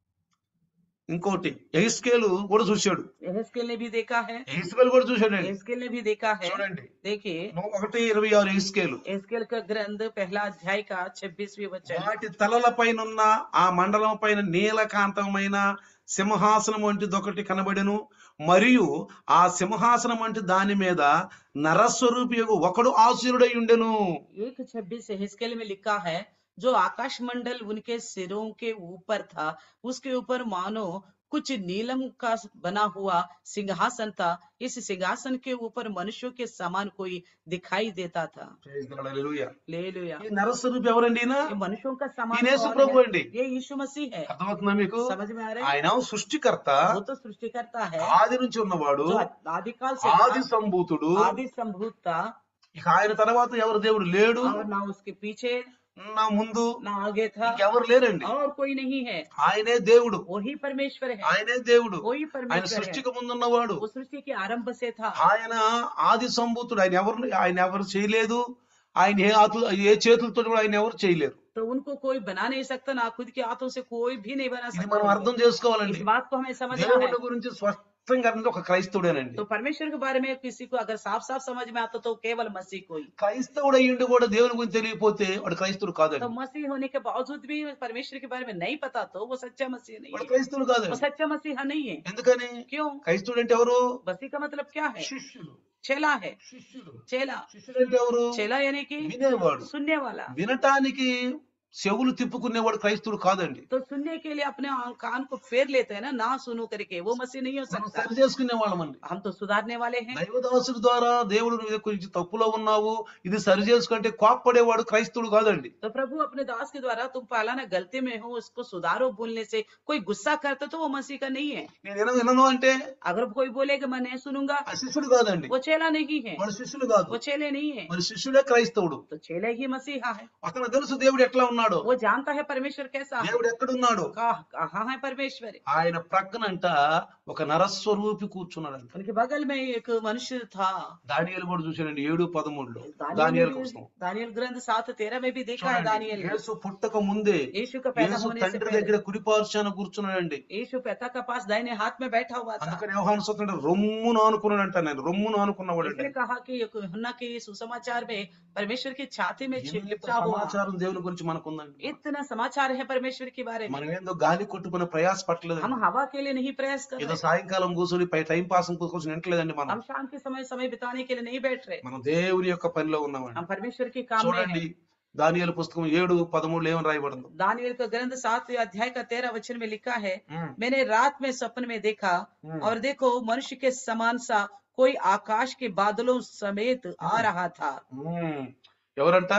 Speaker 2: ఇంకోటి ఎహిస్కేలు కూడా చూశాడు
Speaker 1: यहेजकेल ने भी देखा है
Speaker 2: ఎహిస్కేలు కూడా చూశాడండి
Speaker 1: यहेजकेल ने भी देखा है
Speaker 2: చూడండి
Speaker 1: देखिए
Speaker 2: ను- ఒకటి ఇరవై ఆరు ఎహిస్కేలు
Speaker 1: एस्केल का ग्रंथ पहला अध्याय का छब्बीसवीं वचन
Speaker 2: వాటి తలల పైనున్న ఆ మండలం పైన నీలకాంతమైన సింహాసనం వంటిది ఒకటి కనబడెను మరియు ఆ సింహాసనం వంటి దాని మీద నరస్వరూపి ఒకడు ఆశీనుడై ఉండెను
Speaker 1: एक छब्बीस हिस्केल में लिखा है जो आकाश मंडल उनके सिरों के ऊपर था उसके ऊपर मानो कुछ नीलम का बना हुआ सिंहासन था इस सिंहासन के ऊपर मनुष्यों के समान कोई दिखाई देता था
Speaker 2: హల్లెలూయా.
Speaker 1: ले लिया
Speaker 2: ఈ నరస్వరూపి ఎవరండి ఈయన
Speaker 1: ये मनुष्यों का समान
Speaker 2: ఈయన యేసు
Speaker 1: कौन
Speaker 2: ప్రభు
Speaker 1: है?
Speaker 2: అండి
Speaker 1: ये यीशु मसीह है
Speaker 2: అర్థమవుతుందా మీకు
Speaker 1: समझ में आ रहा है
Speaker 2: ఆయన సృష్టికర్త
Speaker 1: वो तो सृष्टि करता है
Speaker 2: ఆది నుంచి ఉన్నవాడు
Speaker 1: जो आदिकाल से
Speaker 2: ఆది
Speaker 1: था,
Speaker 2: సంభూతుడు
Speaker 1: आदि संभूत था
Speaker 2: ఇక ఆయన తర్వాత ఎవరు దేవుడు లేడు
Speaker 1: और ना उसके पीछे
Speaker 2: నా ముందు
Speaker 1: ना आगे था
Speaker 2: ఇంకెవరు లేరండి
Speaker 1: और कोई नहीं है
Speaker 2: ఆయనే దేవుడు
Speaker 1: वही परमेश्वर है
Speaker 2: ఆయనే దేవుడు
Speaker 1: वही
Speaker 2: ఆయన
Speaker 1: परमेश्वर है
Speaker 2: సృష్టికి ముందున్నవాడు
Speaker 1: वो सृष्टि के आरंभ से था
Speaker 2: ఆయన ఆది సంభూతుడు ఆయన ఎవరు ఆయన ఎవరు చేయలేదు ఆయన ఏ ఆతు ఏ చేతులతో కూడా ఆయన ఎవరు చేయలేరు
Speaker 1: तो उनको कोई बना नहीं सकता ना खुद के हाथों से कोई भी नहीं बना
Speaker 2: ఇది మనం
Speaker 1: सकता
Speaker 2: అర్థం చేసుకోవాలండి
Speaker 1: इस बात को हमें समझना है
Speaker 2: దేవుడి గురించి స్పష్టంగా అర్థం ఒక క్రైస్తవుడేనండి
Speaker 1: तो परमेश्वर के बारे में किसी को अगर साफ साफ समझ में आता तो केवल मसीह को ही
Speaker 2: క్రైస్తవుడు అయ్యిండి కూడా దేవుని గురించి తెలియకపోతే వాడు క్రైస్తవుడు
Speaker 1: तो
Speaker 2: కాదండి
Speaker 1: मसीह होने के बावजूद भी परमेश्वर के बारे में नहीं पता तो वो सच्चा मसीह नहीं
Speaker 2: వాడు
Speaker 1: है
Speaker 2: క్రైస్తవుడు
Speaker 1: वो
Speaker 2: కాదండి
Speaker 1: सच्चा मसीहा नहीं है
Speaker 2: ఎందుకని
Speaker 1: क्यों
Speaker 2: క్రైస్తవుడు అంటే ఎవరు
Speaker 1: मसीह का मतलब क्या है
Speaker 2: శిష్యులు
Speaker 1: चेला है
Speaker 2: శిష్యులు
Speaker 1: चेला
Speaker 2: శిష్యుడు అంటే ఎవరు
Speaker 1: चेला यानी कि
Speaker 2: వినేవాడు
Speaker 1: सुनने वाला
Speaker 2: వినటానికి చెవులు తిప్పుకునేవాడు క్రైస్తవుడు కాదండి
Speaker 1: तो सुनने के लिए अपने आ- कान को फेर लेते हैं ना ना सुनो करके वो मसीह नहीं हो
Speaker 2: మనం
Speaker 1: सकता
Speaker 2: సరి చేసుకునే వాళ్ళమండి
Speaker 1: हम तो सुधारने वाले हैं
Speaker 2: దైవదాసుడి ద్వారా దేవుడు నీ గురించి తప్పులో ఉన్నావు ఇది సరి చేసుకుంటే కోప్పడేవాడు క్రైస్తవుడు కాదండి
Speaker 1: तो प्रभु अपने दास के द्वारा तुम पहला गलती में हो उसको सुधारो बोलने से कोई गुस्सा करता तो वो मसीह का नहीं है
Speaker 2: నేను విన వినను అంటే
Speaker 1: अगर कोई बोलेगा मैं नहीं सुनूंगा
Speaker 2: ఆ శిష్యుడు కాదండి
Speaker 1: वो चेला नहीं है
Speaker 2: వాడు శిష్యుడు కాదు
Speaker 1: वो चेले नहीं है
Speaker 2: మరి శిష్యుడే క్రైస్తవుడు
Speaker 1: तो चेले ही मसीहा है
Speaker 2: అతను తెలుసు దేవుడు ఎట్లా ఉన్నాడో
Speaker 1: वो जानता है परमेश्वर कैसा है
Speaker 2: దేవుడు ఎక్కడున్నాడు
Speaker 1: कहा- कहाँ है परमेश्वर
Speaker 2: ఆయన ప్రక్కనంట ఒక నరస్వరూపి కూర్చున్నాడంట
Speaker 1: उनके बगल में एक मनुष्य था
Speaker 2: దానియేలు కూడా చూశాడండి ఏడు పదమూడులో
Speaker 1: दानियल
Speaker 2: దానియేలు
Speaker 1: में
Speaker 2: కోసం
Speaker 1: भी- दानियल ग्रंथ सात तेरह में भी देखा है
Speaker 2: చూడండి,
Speaker 1: दानियल ने।
Speaker 2: యేసు పుట్టక ముందే
Speaker 1: यीशु का पैदा
Speaker 2: యేసు
Speaker 1: होने से
Speaker 2: తండ్రి
Speaker 1: पहले
Speaker 2: దగ్గర కుడిపార్శాన కూర్చున్నాడండి
Speaker 1: यीशु पिता का पास दाहिने हाथ में बैठा हुआ था
Speaker 2: అందుకని యోహాను స్వతంత్ర రొమ్మును ఆనుకున్నాడంట నేను రొమ్మును ఆనుకున్నవాడండి
Speaker 1: इसने कहा कि यूहन्ना के सुसमाचार में परमेश्वर की छाती में
Speaker 2: ఇంత
Speaker 1: चिपटा हुआ
Speaker 2: సమాచారం దేవుని గురించి మనకుందండి
Speaker 1: इतना समाचार है परमेश्वर के बारे में
Speaker 2: మనం ఏందో గాలి కొట్టుకునే ప్రయాస పట్టలేదు
Speaker 1: हम हवा के लिए नहीं प्रयास कर
Speaker 2: ఏదో
Speaker 1: रहे
Speaker 2: సాయంకాలం కూర్చొని పై టైం పాస్ కూర్చొని వింటలేదండి మనం
Speaker 1: हम शाम के समय समय बिताने के लिए नहीं बैठ रहे
Speaker 2: మనం దేవుని యొక్క పనిలో ఉన్నామండి
Speaker 1: हम परमेश्वर के काम में
Speaker 2: చూడండి
Speaker 1: हैं
Speaker 2: దానియేలు పుస్తకం ఏడు పదమూడు ఏమని రాయబడింది
Speaker 1: दानियल का ग्रंथ सात अध्याय का तेरह वचन में लिखा है
Speaker 2: ఉమ్,
Speaker 1: मैंने रात में सपन में देखा
Speaker 2: ఉమ్.
Speaker 1: और देखो मनुष्य के समान सा कोई आकाश के बादलों समेत आ रहा था
Speaker 2: ఉమ్. ఎవరంట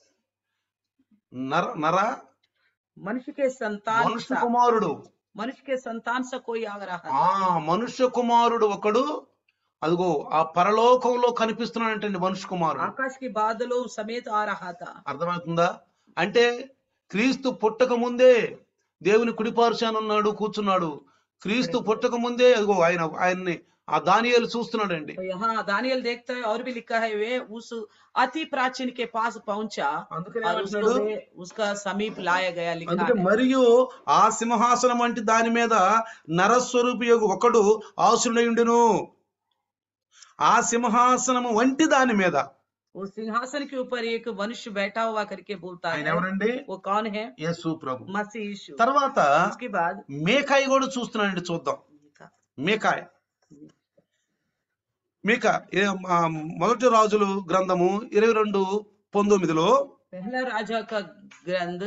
Speaker 2: నర నర
Speaker 1: मनुष्य के संतान
Speaker 2: మనుష్య
Speaker 1: सा
Speaker 2: కుమారుడు
Speaker 1: मनुष्य के संतान सा कोई आ रहा
Speaker 2: ఆ
Speaker 1: था
Speaker 2: మనుష్య కుమారుడు ఒకడు అదిగో ఆ పరలోకంలో కనిపిస్తున్నాడంటండి మనుష్య కుమారుడు
Speaker 1: आकाश के बादलों समेत आ रहा था
Speaker 2: అర్థమవుతుందా అంటే క్రీస్తు పుట్టక ముందే దేవుని కుడిపార్శానున్నాడు కూర్చున్నాడు క్రీస్తు పుట్టక ముందే అదిగో ఆయన ఆయన్ని ఆ దానియేలు చూస్తున్నాడండి
Speaker 1: तो यहाँ दानियल देखता है और भी लिखा है वे उस अति प्राचीन के पास पहुंचा
Speaker 2: అందుకని
Speaker 1: और उसको
Speaker 2: ఏమంటున్నాడు?
Speaker 1: वे उसका समीप लाया गया लिखा
Speaker 2: అందుకే
Speaker 1: है
Speaker 2: మరియు ఆ సింహాసనం వంటి దాని మీద నరస్వరూపి యొక్క ఒకడు ఆసురుడయుండును ఆ సింహాసనము వంటి దాని మీద
Speaker 1: उस सिंहासन के ऊपर एक मनुष्य बैठा हुआ करके बोलता
Speaker 2: ఆయన
Speaker 1: है
Speaker 2: ఎవరండి
Speaker 1: वो कौन है
Speaker 2: యేసు ప్రభు
Speaker 1: मसीह यीशु
Speaker 2: తర్వాత
Speaker 1: उसके बाद
Speaker 2: మేకాయ కూడా చూస్తున్నాడండి చూద్దాం మేకాయ మీక ఏ- ఆ, మొదటి రాజులు గ్రంథము ఇరవై రెండు పంతొమ్మిదిలో
Speaker 1: पहला राजा का ग्रंथ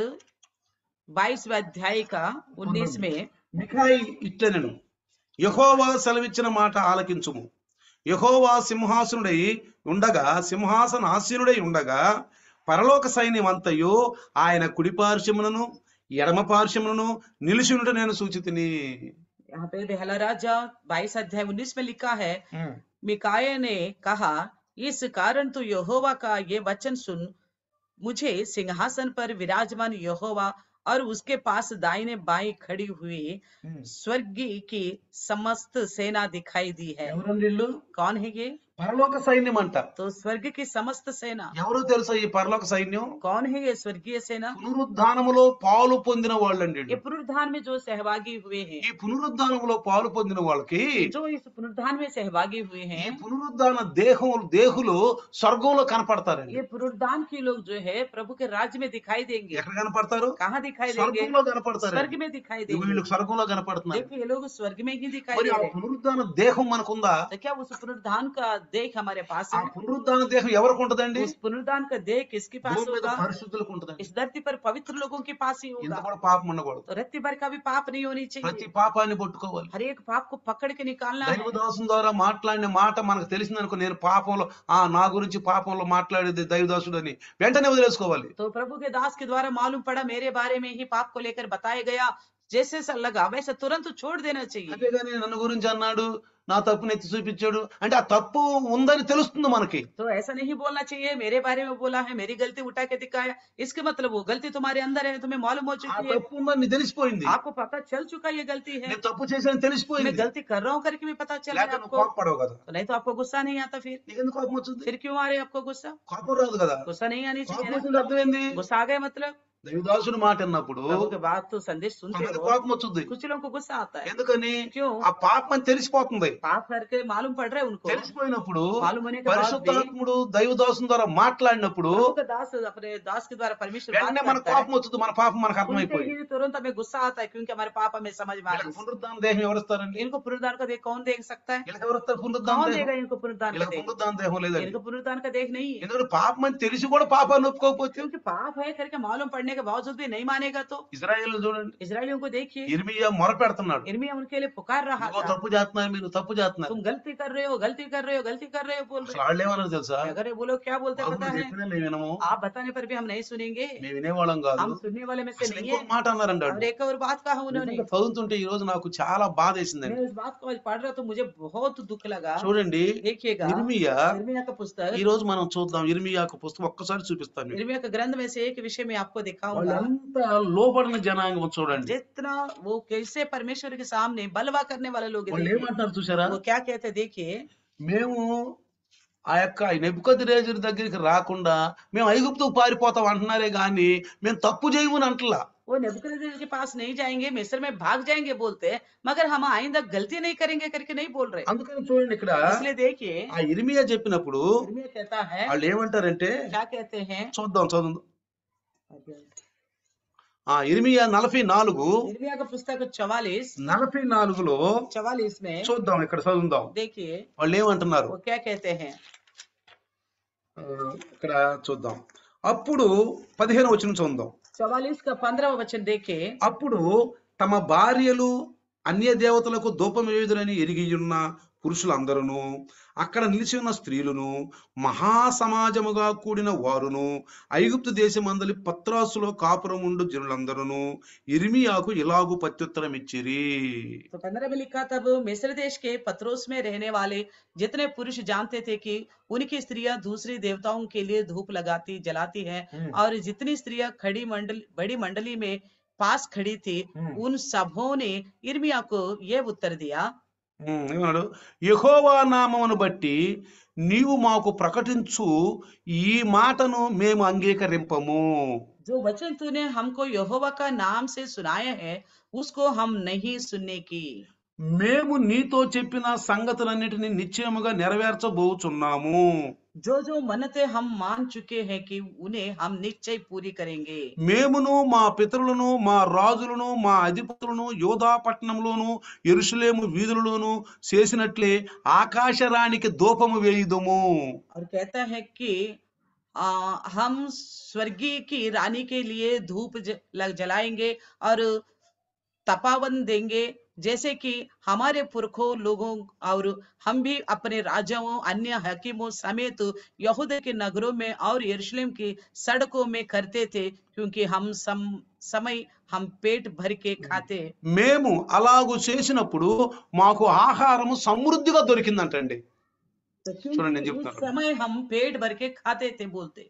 Speaker 1: बाईसवें अध्याय का उन्नीस में
Speaker 2: మికాయి ఇట్లనెను యహోవా సెలవిచ్చిన మాట ఆలకించుము యహోవా సింహాసనుడై ఉండగా సింహాసన ఆసీనుడై ఉండగా పరలోక సైన్యం అంతయు ఆయన కుడి పార్శ్వములను ఎడమ పార్శ్వములను నిలిచినట్టు నేను సూచితిని
Speaker 1: यहाँ पे पहला राजा बाईस अध्याय उन्नीस में लिखा है मिकाया ने कहा इस कारण तू यहोवा का ये वचन सुन मुझे सिंहासन पर विराजमान यहोवा और उसके पास दाहिने बाएं खड़ी हुई स्वर्ग की समस्त सेना दिखाई दी है
Speaker 2: ఎవరండి వీళ్ళు
Speaker 1: कौन है ये
Speaker 2: పరలోక సైన్యం అంట
Speaker 1: तो स्वर्ग की समस्त सेना
Speaker 2: ఎవరో తెలుసా ఈ పరలోక సైన్యం
Speaker 1: कौन है ये स्वर्गीय सेना
Speaker 2: పునరుద్ధానములో పాలు పొందిన వాళ్ళండి
Speaker 1: ये पुनरुद्धान में जो सहभागी हुए हैं
Speaker 2: ఈ పునరుద్ధానములో పాలు పొందిన వాళ్ళకి
Speaker 1: जो इस पुनरुद्धान में सहभागी हुए
Speaker 2: ఈ
Speaker 1: हैं
Speaker 2: పునరుద్ధాన దేహం దేహులు స్వర్గంలో కనపడతారండి
Speaker 1: ये पुनरुद्धान के लोग जो है प्रभु के राज्य में दिखाई देंगे
Speaker 2: ఎక్కడ కనపడతారు
Speaker 1: कहाँ दिखाई देंगे
Speaker 2: స్వర్గంలో కనపడతారు
Speaker 1: स्वर्ग में दिखाई देंगे
Speaker 2: వీళ్ళు స్వర్గంలో కనపడుతున్నారు
Speaker 1: देखो ये लोग स्वर्ग में ही दिखाई
Speaker 2: మరి
Speaker 1: दे
Speaker 2: ఆ
Speaker 1: रहे हैं
Speaker 2: పునరుద్ధాన దేహం మనకుందా
Speaker 1: तो क्या उस पुनरुद्धान का देह हमारे पास
Speaker 2: ఆ
Speaker 1: है
Speaker 2: పునరుద్ధాన దేహం ఎవరికి ఉంటదండి
Speaker 1: उस पुनरुद्धान का देह किसके पास
Speaker 2: భూమి మీద
Speaker 1: होगा
Speaker 2: పరిశుద్ధులకు ఉంటదండి
Speaker 1: इस धरती पर पवित्र लोगों के पास ही
Speaker 2: ఇంత
Speaker 1: होगा
Speaker 2: కూడా పాపం ఉండకూడదు
Speaker 1: तो रत्ती भर का भी पाप नहीं होनी
Speaker 2: ప్రతి
Speaker 1: चाहिए
Speaker 2: పాపాన్ని పట్టుకోవాలి
Speaker 1: हर एक पाप को पकड़ के निकालना है
Speaker 2: దైవదాసం ద్వారా మాట్లాడిన మాట మనకు తెలిసిందనుకో నేను పాపంలో ఆ నా గురించి పాపంలో మాట్లాడేది దైవదాసుడు అని వెంటనే వదిలేసుకోవాలి
Speaker 1: तो प्रभु के दास के द्वारा मालूम पड़ा मेरे बारे में ही पाप को लेकर बताया गया जैसे सा लगा वैसे तुरंत छोड़ देना चाहिए
Speaker 2: అంతేగాని నన్ను గురించి అన్నాడు నా తప్పుని ఎత్తి చూపించాడు అంటే ఆ తప్పు ఉందని తెలుస్తుంది మనకి
Speaker 1: तो ऐसा नहीं बोलना चाहिए मेरे बारे में बोला है मेरी गलती उठा के दिखाया इसके मतलब वो गलती तुम्हारे अंदर है तुम्हें मालूम हो
Speaker 2: ఆ
Speaker 1: चुकी है
Speaker 2: తప్పు ఉందని తెలిసిపోయింది
Speaker 1: आपको पता चल चुका ये गलती है
Speaker 2: నేను తప్పు చేశాను
Speaker 1: मैं
Speaker 2: తెలిసిపోయింది
Speaker 1: गलती कर रहा हूँ करके भी पता चल रहा है
Speaker 2: లేకపోతే నువ్వు
Speaker 1: आपको
Speaker 2: కోపపడవు కదా
Speaker 1: तो नहीं तो आपको गुस्सा नहीं आता फिर
Speaker 2: నీకెందుకు కోపం వచ్చింది
Speaker 1: फिर क्यों आ रहे आपको गुस्सा
Speaker 2: కోపం రాదు కదా
Speaker 1: गुस्सा नहीं आनी
Speaker 2: కోపం
Speaker 1: चाहिए ना
Speaker 2: వచ్చింది అర్థమైంది
Speaker 1: गुस्सा आ गया मतलब
Speaker 2: దైవదాసుని మాట అన్నప్పుడు
Speaker 1: प्रभु के बात तो संदेश सुनते
Speaker 2: కొంతమంది
Speaker 1: हो
Speaker 2: కోపం వచ్చింది
Speaker 1: कुछ लोगों को गुस्सा आता है
Speaker 2: ఎందుకని
Speaker 1: क्यों
Speaker 2: ఆ పాపం అని తెలిసిపోతుంది
Speaker 1: पाप करके मालूम पड़ रहा है उनको
Speaker 2: తెలిసిపోయినప్పుడు
Speaker 1: मालूम होने के बाद भी
Speaker 2: పరిశుద్ధాత్ముడు దైవదాసుని ద్వారా మాట్లాడినప్పుడు
Speaker 1: प्रभु का दास अपने दास के द्वारा परमेश्वर बात
Speaker 2: వెంటనే మన
Speaker 1: करता है
Speaker 2: కోపం వచ్చింది మన పాపం మనకు
Speaker 1: सुनते
Speaker 2: అర్థమైపోయింది
Speaker 1: ही तुरंत हमें गुस्सा आता है क्योंकि हमारे पाप हमें समझ में आ
Speaker 2: వీళ్ళకి
Speaker 1: रही है
Speaker 2: పునరుద్ధాన దేహం ఎవరిస్తారండి
Speaker 1: इनको पुनरुद्धान का देख कौन देख सकता है
Speaker 2: వీళ్ళకి ఎవరిస్తారు పునరుద్ధాన
Speaker 1: कौन
Speaker 2: దేహం
Speaker 1: देगा इनको पुनरुद्धान का
Speaker 2: వీళ్ళకి
Speaker 1: देख
Speaker 2: పునరుద్ధాన దేహం లేదండి
Speaker 1: इनको पुनरुद्धान का देख नहीं है
Speaker 2: ఎందుకంటే పాపం అని తెలిసి కూడా పాపాన్ని ఒప్పుకోకపోతే
Speaker 1: क्योंकि पाप है करके मालूम पड़ने के बावजूद भी नहीं मानेगा तो
Speaker 2: ఇజ్రాయేల్ చూడండి
Speaker 1: इसराइलियों को देखिए
Speaker 2: ఇర్మియా మొర పెడుతున్నాడు
Speaker 1: इर्मिया उनके लिए पुकार रहा
Speaker 2: ఇదిగో
Speaker 1: था
Speaker 2: తప్పు చేస్తున్నారు మీరు తప్పు చేస్తున్నారు
Speaker 1: तुम गलती कर रहे हो गलती कर रहे हो गलती कर रहे हो बोल
Speaker 2: అసలు
Speaker 1: रहे
Speaker 2: వాళ్ళు ఏమన్నారు తెలుసా
Speaker 1: हो अगर ये बोलो क्या बोलते
Speaker 2: బాబు
Speaker 1: पता
Speaker 2: నువ్వు
Speaker 1: है
Speaker 2: చెప్పినా మేము వినము
Speaker 1: आप बताने पर भी हम नहीं सुनेंगे
Speaker 2: మేము వినేవాళ్ళం కాదు
Speaker 1: हम सुनने वाले में से
Speaker 2: అసలు
Speaker 1: नहीं
Speaker 2: ఇంకొక
Speaker 1: है
Speaker 2: మాట అన్నారండి
Speaker 1: और एक और बात कहा उन्होंने
Speaker 2: నిజంగా చదువుతుంటే ఈ రోజు నాకు చాలా బాధ వేసిందండి
Speaker 1: मैं उस बात को आज पढ़ रहा तो मुझे बहुत दुख लगा
Speaker 2: చూడండి
Speaker 1: देखिएगा
Speaker 2: ఇర్మియా
Speaker 1: इर्मिया का पुस्तक
Speaker 2: ఈ రోజు మనం చూద్దాం ఇర్మియాకు పుస్తకం ఒక్కసారి చూపిస్తాను మీకు.
Speaker 1: इर्मिया का ग्रंथ में से एक विषय में आपको
Speaker 2: వాళ్ళు
Speaker 1: दिखाऊंगा
Speaker 2: ఎంత లోబడిన జనాంగం చూడండి
Speaker 1: जितना वो कैसे परमेश्वर के सामने बलवा करने वाले लोग
Speaker 2: వాళ్ళు
Speaker 1: देखिए।
Speaker 2: ఏమంటారు చూసారా
Speaker 1: वो क्या कहते हैं, देखिए
Speaker 2: మేము ఆ యొక్క నెప్పుకొద్ది రేజుల దగ్గరికి రాకుండా మేము ఐగుప్తు పారిపోతాం అంటున్నారే గాని మేము తప్పు చేయమని అంటలా
Speaker 1: वो नेबुकदनेस्सर के पास नहीं जाएंगे मिस्र में भाग जाएंगे बोलते हैं, मगर हम आइंदा गलती नहीं करेंगे करके नहीं बोल रहे
Speaker 2: అందుకని చూడండి ఇక్కడ
Speaker 1: इसलिए देखिए
Speaker 2: ఆ ఇర్మియా చెప్పినప్పుడు
Speaker 1: इर्मिया कहता है
Speaker 2: వాళ్ళు ఏమంటారంటే
Speaker 1: क्या कहते हैं
Speaker 2: చూద్దాం చదువు ఆ ఇర్మియా నలభై నాలుగు
Speaker 1: इर्मिया का पुस्तक चवालीस
Speaker 2: నలభై నాలుగులో
Speaker 1: चवालीस में
Speaker 2: చూద్దాం ఇక్కడ చదువుదాం
Speaker 1: देखिए
Speaker 2: వాళ్ళు ఏమంటున్నారు
Speaker 1: वो क्या कहते हैं
Speaker 2: ఆ, ఇక్కడ చూద్దాం అప్పుడు పదిహేను వచ్చిన చూద్దాం
Speaker 1: चवालीस का पंद्रह वचन देखिए
Speaker 2: అప్పుడు తమ భార్యలు అన్య దేవతలకు ధూపం వేయుదురని ఎరిగియున్న పురుషులందరూ అక్కడ నిలిచి ఉన్న స్త్రీలను మహాసమాజముగా కూడిన వారును ఐగుప్తు దేశమందలి పత్రాసులో కాపురముండు జనులందరూ ఇర్మియాకు ఇలాగు ప్రత్యుత్తరం ఇచ్చిరి
Speaker 1: तो पंद्रह में लिखा तब मिस्र देश के पत्रोस में रहने वाले जितने पुरुष जानते थे कि उनकी स्त्रियां दूसरी देवताओं के लिए धूप लगाती जलाती हैं और जितनी स्त्रियां खड़ी मंडल बड़ी मंडली में पास खड़ी थी उन सबों ने इर्मिया को ये उत्तर दिया
Speaker 2: ఉమ్, ఏమన్నాడు యెహోవా నామమును బట్టి నీవు మాకు ప్రకటించు ఈ మాటను మేము అంగీకరింపము
Speaker 1: जो वचन तूने हमको यहोवा का नाम से सुनाया है उसको हम नहीं सुनने की
Speaker 2: మేము నీతో చెప్పిన సంగతులన్నిటిని నిశ్చయముగా నెరవేర్చబోచున్నాము
Speaker 1: जो जो मन्नतें हम मान चुके हैं कि उन्हें हम निश्चय पूरी करेंगे
Speaker 2: మేమును మా పితరులను మా రాజులను మా అధిపతులను యోధా పట్టణంలోను ఎరుషలేము వీధులలోను చేసినట్లే ఆకాశరానికి ధూపము వేయుదుము
Speaker 1: और कहता है कि आ, हम स्वर्गीय की रानी के लिए धूप ज, लग जलाएंगे और तपावन देंगे जैसे कि हमारे पुरखों लोगों और हम भी अपने राजाओं अन्य हकीमों समेत यहूदा के नगरों में और यरूशलेम की सड़कों में करते थे क्योंकि हम सम, समय हम पेट भर के खाते
Speaker 2: మేము అలాగు చేసినప్పుడు మాకు ఆహారము సమృద్ధిగా దొరికిందంటండి
Speaker 1: तो
Speaker 2: చూడండి నేను
Speaker 1: क्योंकि उस
Speaker 2: చెప్తాను
Speaker 1: समय हम पेट भर के खाते थे बोलते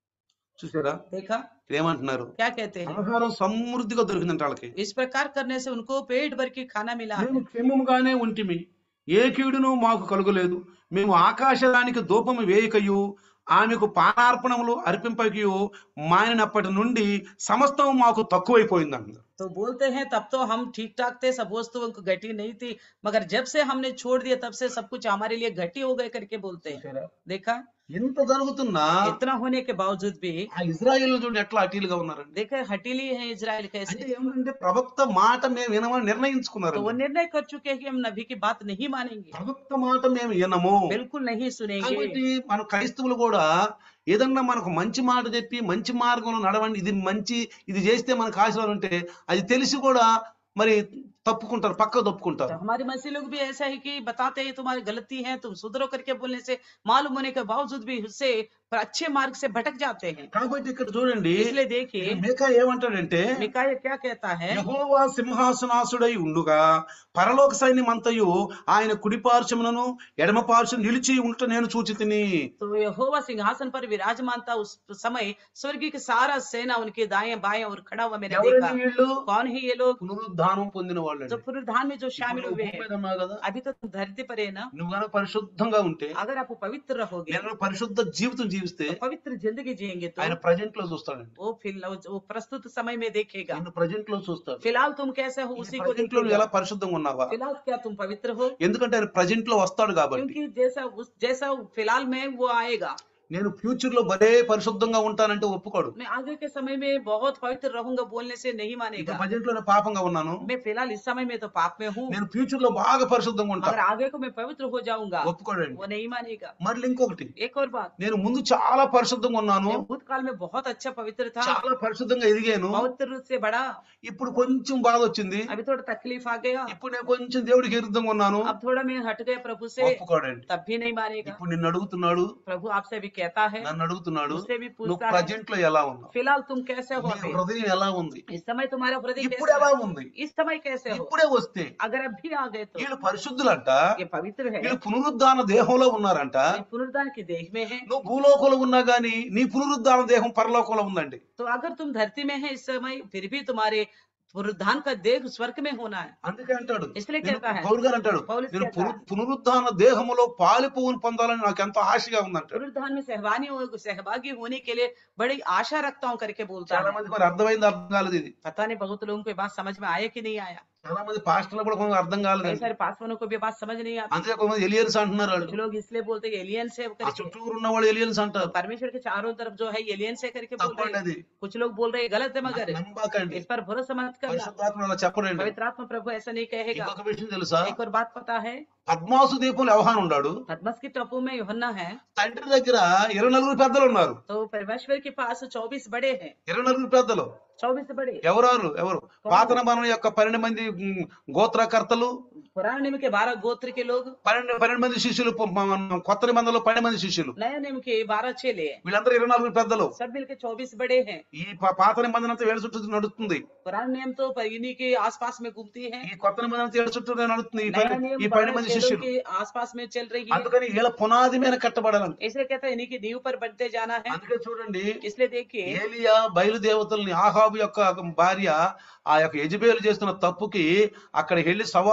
Speaker 2: చూసారా
Speaker 1: देखा
Speaker 2: ఏమంటున్నారు
Speaker 1: क्या कहते हैं
Speaker 2: ఆహారం సమృద్ధిగా దొరికిందంట వాళ్ళకి
Speaker 1: इस प्रकार करने से उनको पेट भर के खाना मिला है
Speaker 2: మేము క్షేమముగానే ఉంటిమి ఏ కీడును మాకు కలుగలేదు మేము ఆకాశరానికి ధూపము వేయకయు ఆమెకు పానార్పణములు అర్పింపకయు మానినప్పటి నుండి సమస్తం మాకు తక్కువైపోయిందంట
Speaker 1: तो बोलते हैं तब तो हम ठीक ठाक थे सब वस्तुओं को घटी नहीं थी मगर जब से हमने छोड़ दिया तब से सब कुछ हमारे लिए घटी हो गए करके बोलते हैं देखा
Speaker 2: ఎంత జరుగుతున్నా
Speaker 1: इतना होने के बावजूद भी
Speaker 2: ఆ ఇజ్రాయిల్ చూడండి ఎట్లా అటీలుగా ఉన్నారండి
Speaker 1: देखा हटीली है इसराइल
Speaker 2: అంటే
Speaker 1: कैसे
Speaker 2: ఏమంటే ప్రవక్త మాట మేము వినమని
Speaker 1: तो
Speaker 2: నిర్ణయించుకున్నారు
Speaker 1: वो निर्णय कर चुके हैं कि हम नबी की बात नहीं मानेंगे
Speaker 2: ప్రవక్త మాట మేము వినము
Speaker 1: बिल्कुल नहीं सुनेंगे
Speaker 2: కాబట్టి మన క్రైస్తవులు కూడా ఏదన్నా మనకు మంచి మాట చెప్పి మంచి మార్గంలో నడవండి ఇది మంచి ఇది చేస్తే మనకు ఆశీర్వాదం ఉంటే అది తెలిసి కూడా మరి తప్పుకుంటారు పక్క తప్పుకుంటారు
Speaker 1: तो हमारे मसीह लोग भी ऐसा है कि बताते हैं तुम्हारी गलती है तुम सुधरो करके बोलने से मालूम होने के बावजूद भी उससे पर अच्छे मार्ग से भटक जाते हैं
Speaker 2: కాబట్టి ఇక్కడ చూడండి
Speaker 1: इसलिए देखिए
Speaker 2: మేకా ఏమంటాడంటే
Speaker 1: मिकाया क्या कहता है
Speaker 2: యెహోవా సింహాసనాసుడై ఉండుగా పరలోక సైన్యం అంతయు ఆయన కుడి పార్శ్వములను ఎడమ పార్శ్వం నిలిచి ఉంట నేను చూచి తిని
Speaker 1: तो यहोवा सिंहासन पर विराजमान था उस समय स्वर्ग की सारा सेना उनके दाएं बाएं और खड़ा हुआ मैंने
Speaker 2: ఎవరండి
Speaker 1: देखा
Speaker 2: వీళ్ళు
Speaker 1: कौन है ये लोग
Speaker 2: పునరుద్ధానం పొందిన వాళ్ళు
Speaker 1: जो पुनरुद्धान में जो शामिल हुए हैं
Speaker 2: ఉన్నావు కదా
Speaker 1: अभी तो तुम धरती पर है ना
Speaker 2: నువ్వు కనుక పరిశుద్ధంగా ఉంటే
Speaker 1: अगर आप पवित्र रहोगे
Speaker 2: నేను పరిశుద్ధ జీవితం జీవిస్తే
Speaker 1: तो पवित्र जिंदगी जिएंगे तो
Speaker 2: ఆయన ప్రజెంట్ లో చూస్తాడండి
Speaker 1: वो फिर वो प्रस्तुत समय में देखेगा
Speaker 2: నిన్ను ప్రజెంట్ లో చూస్తాడు
Speaker 1: फिलहाल तुम कैसे हो उसी को
Speaker 2: ప్రజెంట్ లో నువ్వు ఎలా
Speaker 1: देखेगा
Speaker 2: పరిశుద్ధంగా ఉన్నావా
Speaker 1: फिलहाल क्या तुम पवित्र हो
Speaker 2: ఎందుకంటే ఆయన ప్రజెంట్ లో వస్తాడు కాబట్టి
Speaker 1: क्योंकि जैसा उस जैसा फिलहाल में वो आएगा
Speaker 2: నేను ఫ్యూచర్ లో భలే పరిశుద్ధంగా ఉంటానంటే ఒప్పుకోడు
Speaker 1: मैं आगे के समय में बहुत पवित्र रहूंगा बोलने से नहीं
Speaker 2: ఇప్పుడు
Speaker 1: मानेगा
Speaker 2: ప్రజెంట్ లో నేను పాపంగా ఉన్నాను
Speaker 1: मैं फिलहाल इस समय में तो पाप में हूँ
Speaker 2: నేను ఫ్యూచర్ లో బాగా పరిశుద్ధంగా ఉంటా
Speaker 1: अगर आगे को मैं पवित्र हो जाऊंगा
Speaker 2: ఒప్పుకోడండి
Speaker 1: वो नहीं मानेगा
Speaker 2: మళ్ళీ ఇంకొకటి
Speaker 1: एक और बात
Speaker 2: నేను ముందు చాలా పరిశుద్ధంగా ఉన్నాను
Speaker 1: मैं भूतकाल में बहुत अच्छा पवित्र था
Speaker 2: చాలా పరిశుద్ధంగా ఎదిగాను
Speaker 1: पवित्र रूप से बड़ा
Speaker 2: ఇప్పుడు కొంచెం బాధ వచ్చింది
Speaker 1: अभी थोड़ा तकलीफ आ गया
Speaker 2: ఇప్పుడు నేను కొంచెం దేవుడికి విరుద్ధంగా ఉన్నాను
Speaker 1: अब थोड़ा मैं हट गया प्रभु से
Speaker 2: ఒప్పుకోడండి
Speaker 1: तब भी नहीं मानेगा
Speaker 2: ఇప్పుడు నిన్ను అడుగుతున్నాడు
Speaker 1: प्रभु आपसे भी कहता है
Speaker 2: నన్ను అడుగుతున్నాడు
Speaker 1: उससे भी
Speaker 2: నువ్వు
Speaker 1: पूछता है
Speaker 2: ప్రజెంట్ లో ఎలా ఉన్నావు
Speaker 1: फिलहाल तुम कैसे हो
Speaker 2: నీ
Speaker 1: अभी
Speaker 2: హృదయం ఎలా ఉంది
Speaker 1: इस समय तुम्हारा हृदय
Speaker 2: ఇప్పుడు
Speaker 1: कैसा
Speaker 2: ఎలా
Speaker 1: है?
Speaker 2: ఉంది
Speaker 1: इस समय कैसे हो
Speaker 2: ఇప్పుడే వస్తే
Speaker 1: अगर अभी आ गए तो
Speaker 2: వీళ్ళు పరిశుద్ధులంట
Speaker 1: ये पवित्र है
Speaker 2: వీళ్ళు పునరుద్ధాన దేహంలో ఉన్నారంట
Speaker 1: ये पुनरुद्धान की देह में है
Speaker 2: నువ్వు భూలోకంలో ఉన్నా గానీ నీ పునరుద్ధాన దేహం పరలోకంలో ఉందండి
Speaker 1: तो अगर तुम धरती में है इस समय फिर भी तुम्हारे पुनरुद्धान का देह स्वर्ग में होना है
Speaker 2: అందుకే అంటాడు
Speaker 1: इसलिए
Speaker 2: నేను
Speaker 1: कहता है
Speaker 2: పౌలు గారు అంటాడు
Speaker 1: పౌలు
Speaker 2: నేను
Speaker 1: कहता
Speaker 2: పున-
Speaker 1: है
Speaker 2: పునరుద్ధాన దేహములో పాలిపోవును పొందాలని నాకు ఎంతో ఆశగా ఉందంటాడు
Speaker 1: पुनरुद्धान में सहभागी हो सहभागी होने के लिए बड़ी आशा रखता हूँ करके बोलता
Speaker 2: చాలా
Speaker 1: है
Speaker 2: మంది మరి అర్థమైంది అర్థం కాలేదు ఇది
Speaker 1: पता नहीं बहुत लोगों को ये बात समझ में आया कि नहीं आया
Speaker 2: చాలా మంది పాస్టర్లు కూడా కొంచెం అర్థం
Speaker 1: कई
Speaker 2: కాలేదు
Speaker 1: सारे पासवानों को भी ये बात समझ नहीं आती
Speaker 2: అందుకే కొంతమంది ఎలియన్స్ అంటున్నారు వాళ్ళు
Speaker 1: कुछ लोग इसलिए बोलते हैं एलियंस है
Speaker 2: ఆ
Speaker 1: करके
Speaker 2: చుట్టూరు ఉన్న వాళ్ళు ఎలియన్స్ అంటారు
Speaker 1: परमेश्वर के चारों तरफ जो है एलियंस है करके बोल
Speaker 2: తప్పండి
Speaker 1: रहे हैं
Speaker 2: అది
Speaker 1: कुछ लोग बोल रहे हैं गलत है मगर
Speaker 2: నమ్మకండి
Speaker 1: इस पर भरोसा मत करना
Speaker 2: పరిశుద్ధాత్మ అలా చెప్పడండి
Speaker 1: पवित्र आत्मा प्रभु ऐसा नहीं कहेगा
Speaker 2: ఇంకొక విషయం తెలుసా
Speaker 1: एक और बात पता है
Speaker 2: పద్మాసు దీపంలో వ్యవహారం ఉన్నాడు
Speaker 1: पद्मस की टपू में योहन्ना है
Speaker 2: తండ్రి దగ్గర ఇరవై నలుగురు పెద్దలు ఉన్నారు
Speaker 1: तो परमेश्वर के पास चौबीस बड़े हैं
Speaker 2: ఇరవై నలుగురు పెద్దలు
Speaker 1: चौबीस बड़े
Speaker 2: ఎవరారు ఎవరు పాత నిబంధన యొక్క పన్నెండు మంది ఉమ్, గోత్రకర్తలు
Speaker 1: पुराने नियम के बारह गोत्र के लोग
Speaker 2: పన్నెండు పన్నెండు మంది శిష్యులు ప- మ- కొత్త నిబంధనలో పన్నెండు మంది శిష్యులు
Speaker 1: नया नियम के बारह चेले हैं
Speaker 2: వీళ్ళందరూ ఇరవై నలుగురు పెద్దలు
Speaker 1: सब मिलके चौबीस बड़े हैं
Speaker 2: ఈ ప- పాత నిబంధన అంతా వేడి చుట్టూ నడుస్తుంది
Speaker 1: पुराने नियम तो पर इन्हीं के आसपास में घूमती है
Speaker 2: ఈ కొత్త నిబంధన అంతా ఏడు చుట్టూ నడుస్తుంది ఈ
Speaker 1: नया
Speaker 2: పన్నె-
Speaker 1: नियम
Speaker 2: ఈ పన్నెండు
Speaker 1: बारह
Speaker 2: మంది
Speaker 1: चेलों
Speaker 2: శిష్యులు
Speaker 1: के आसपास में चल रही है
Speaker 2: అందుకని వీళ్ళ పునాది మీద కట్టబడాలని
Speaker 1: इसलिए कहता है इन्हीं की नींव पर बनते जाना है
Speaker 2: అందుకే చూడండి
Speaker 1: इसलिए देखिए
Speaker 2: ఏలియా బయలుదేవతల్ని ఆహాబు యొక్క భార్య ఆ యొక్క యజబేలు చేస్తున్న తప్పుకి అక్కడికి వెళ్ళి సవాల్ చేస్తున్న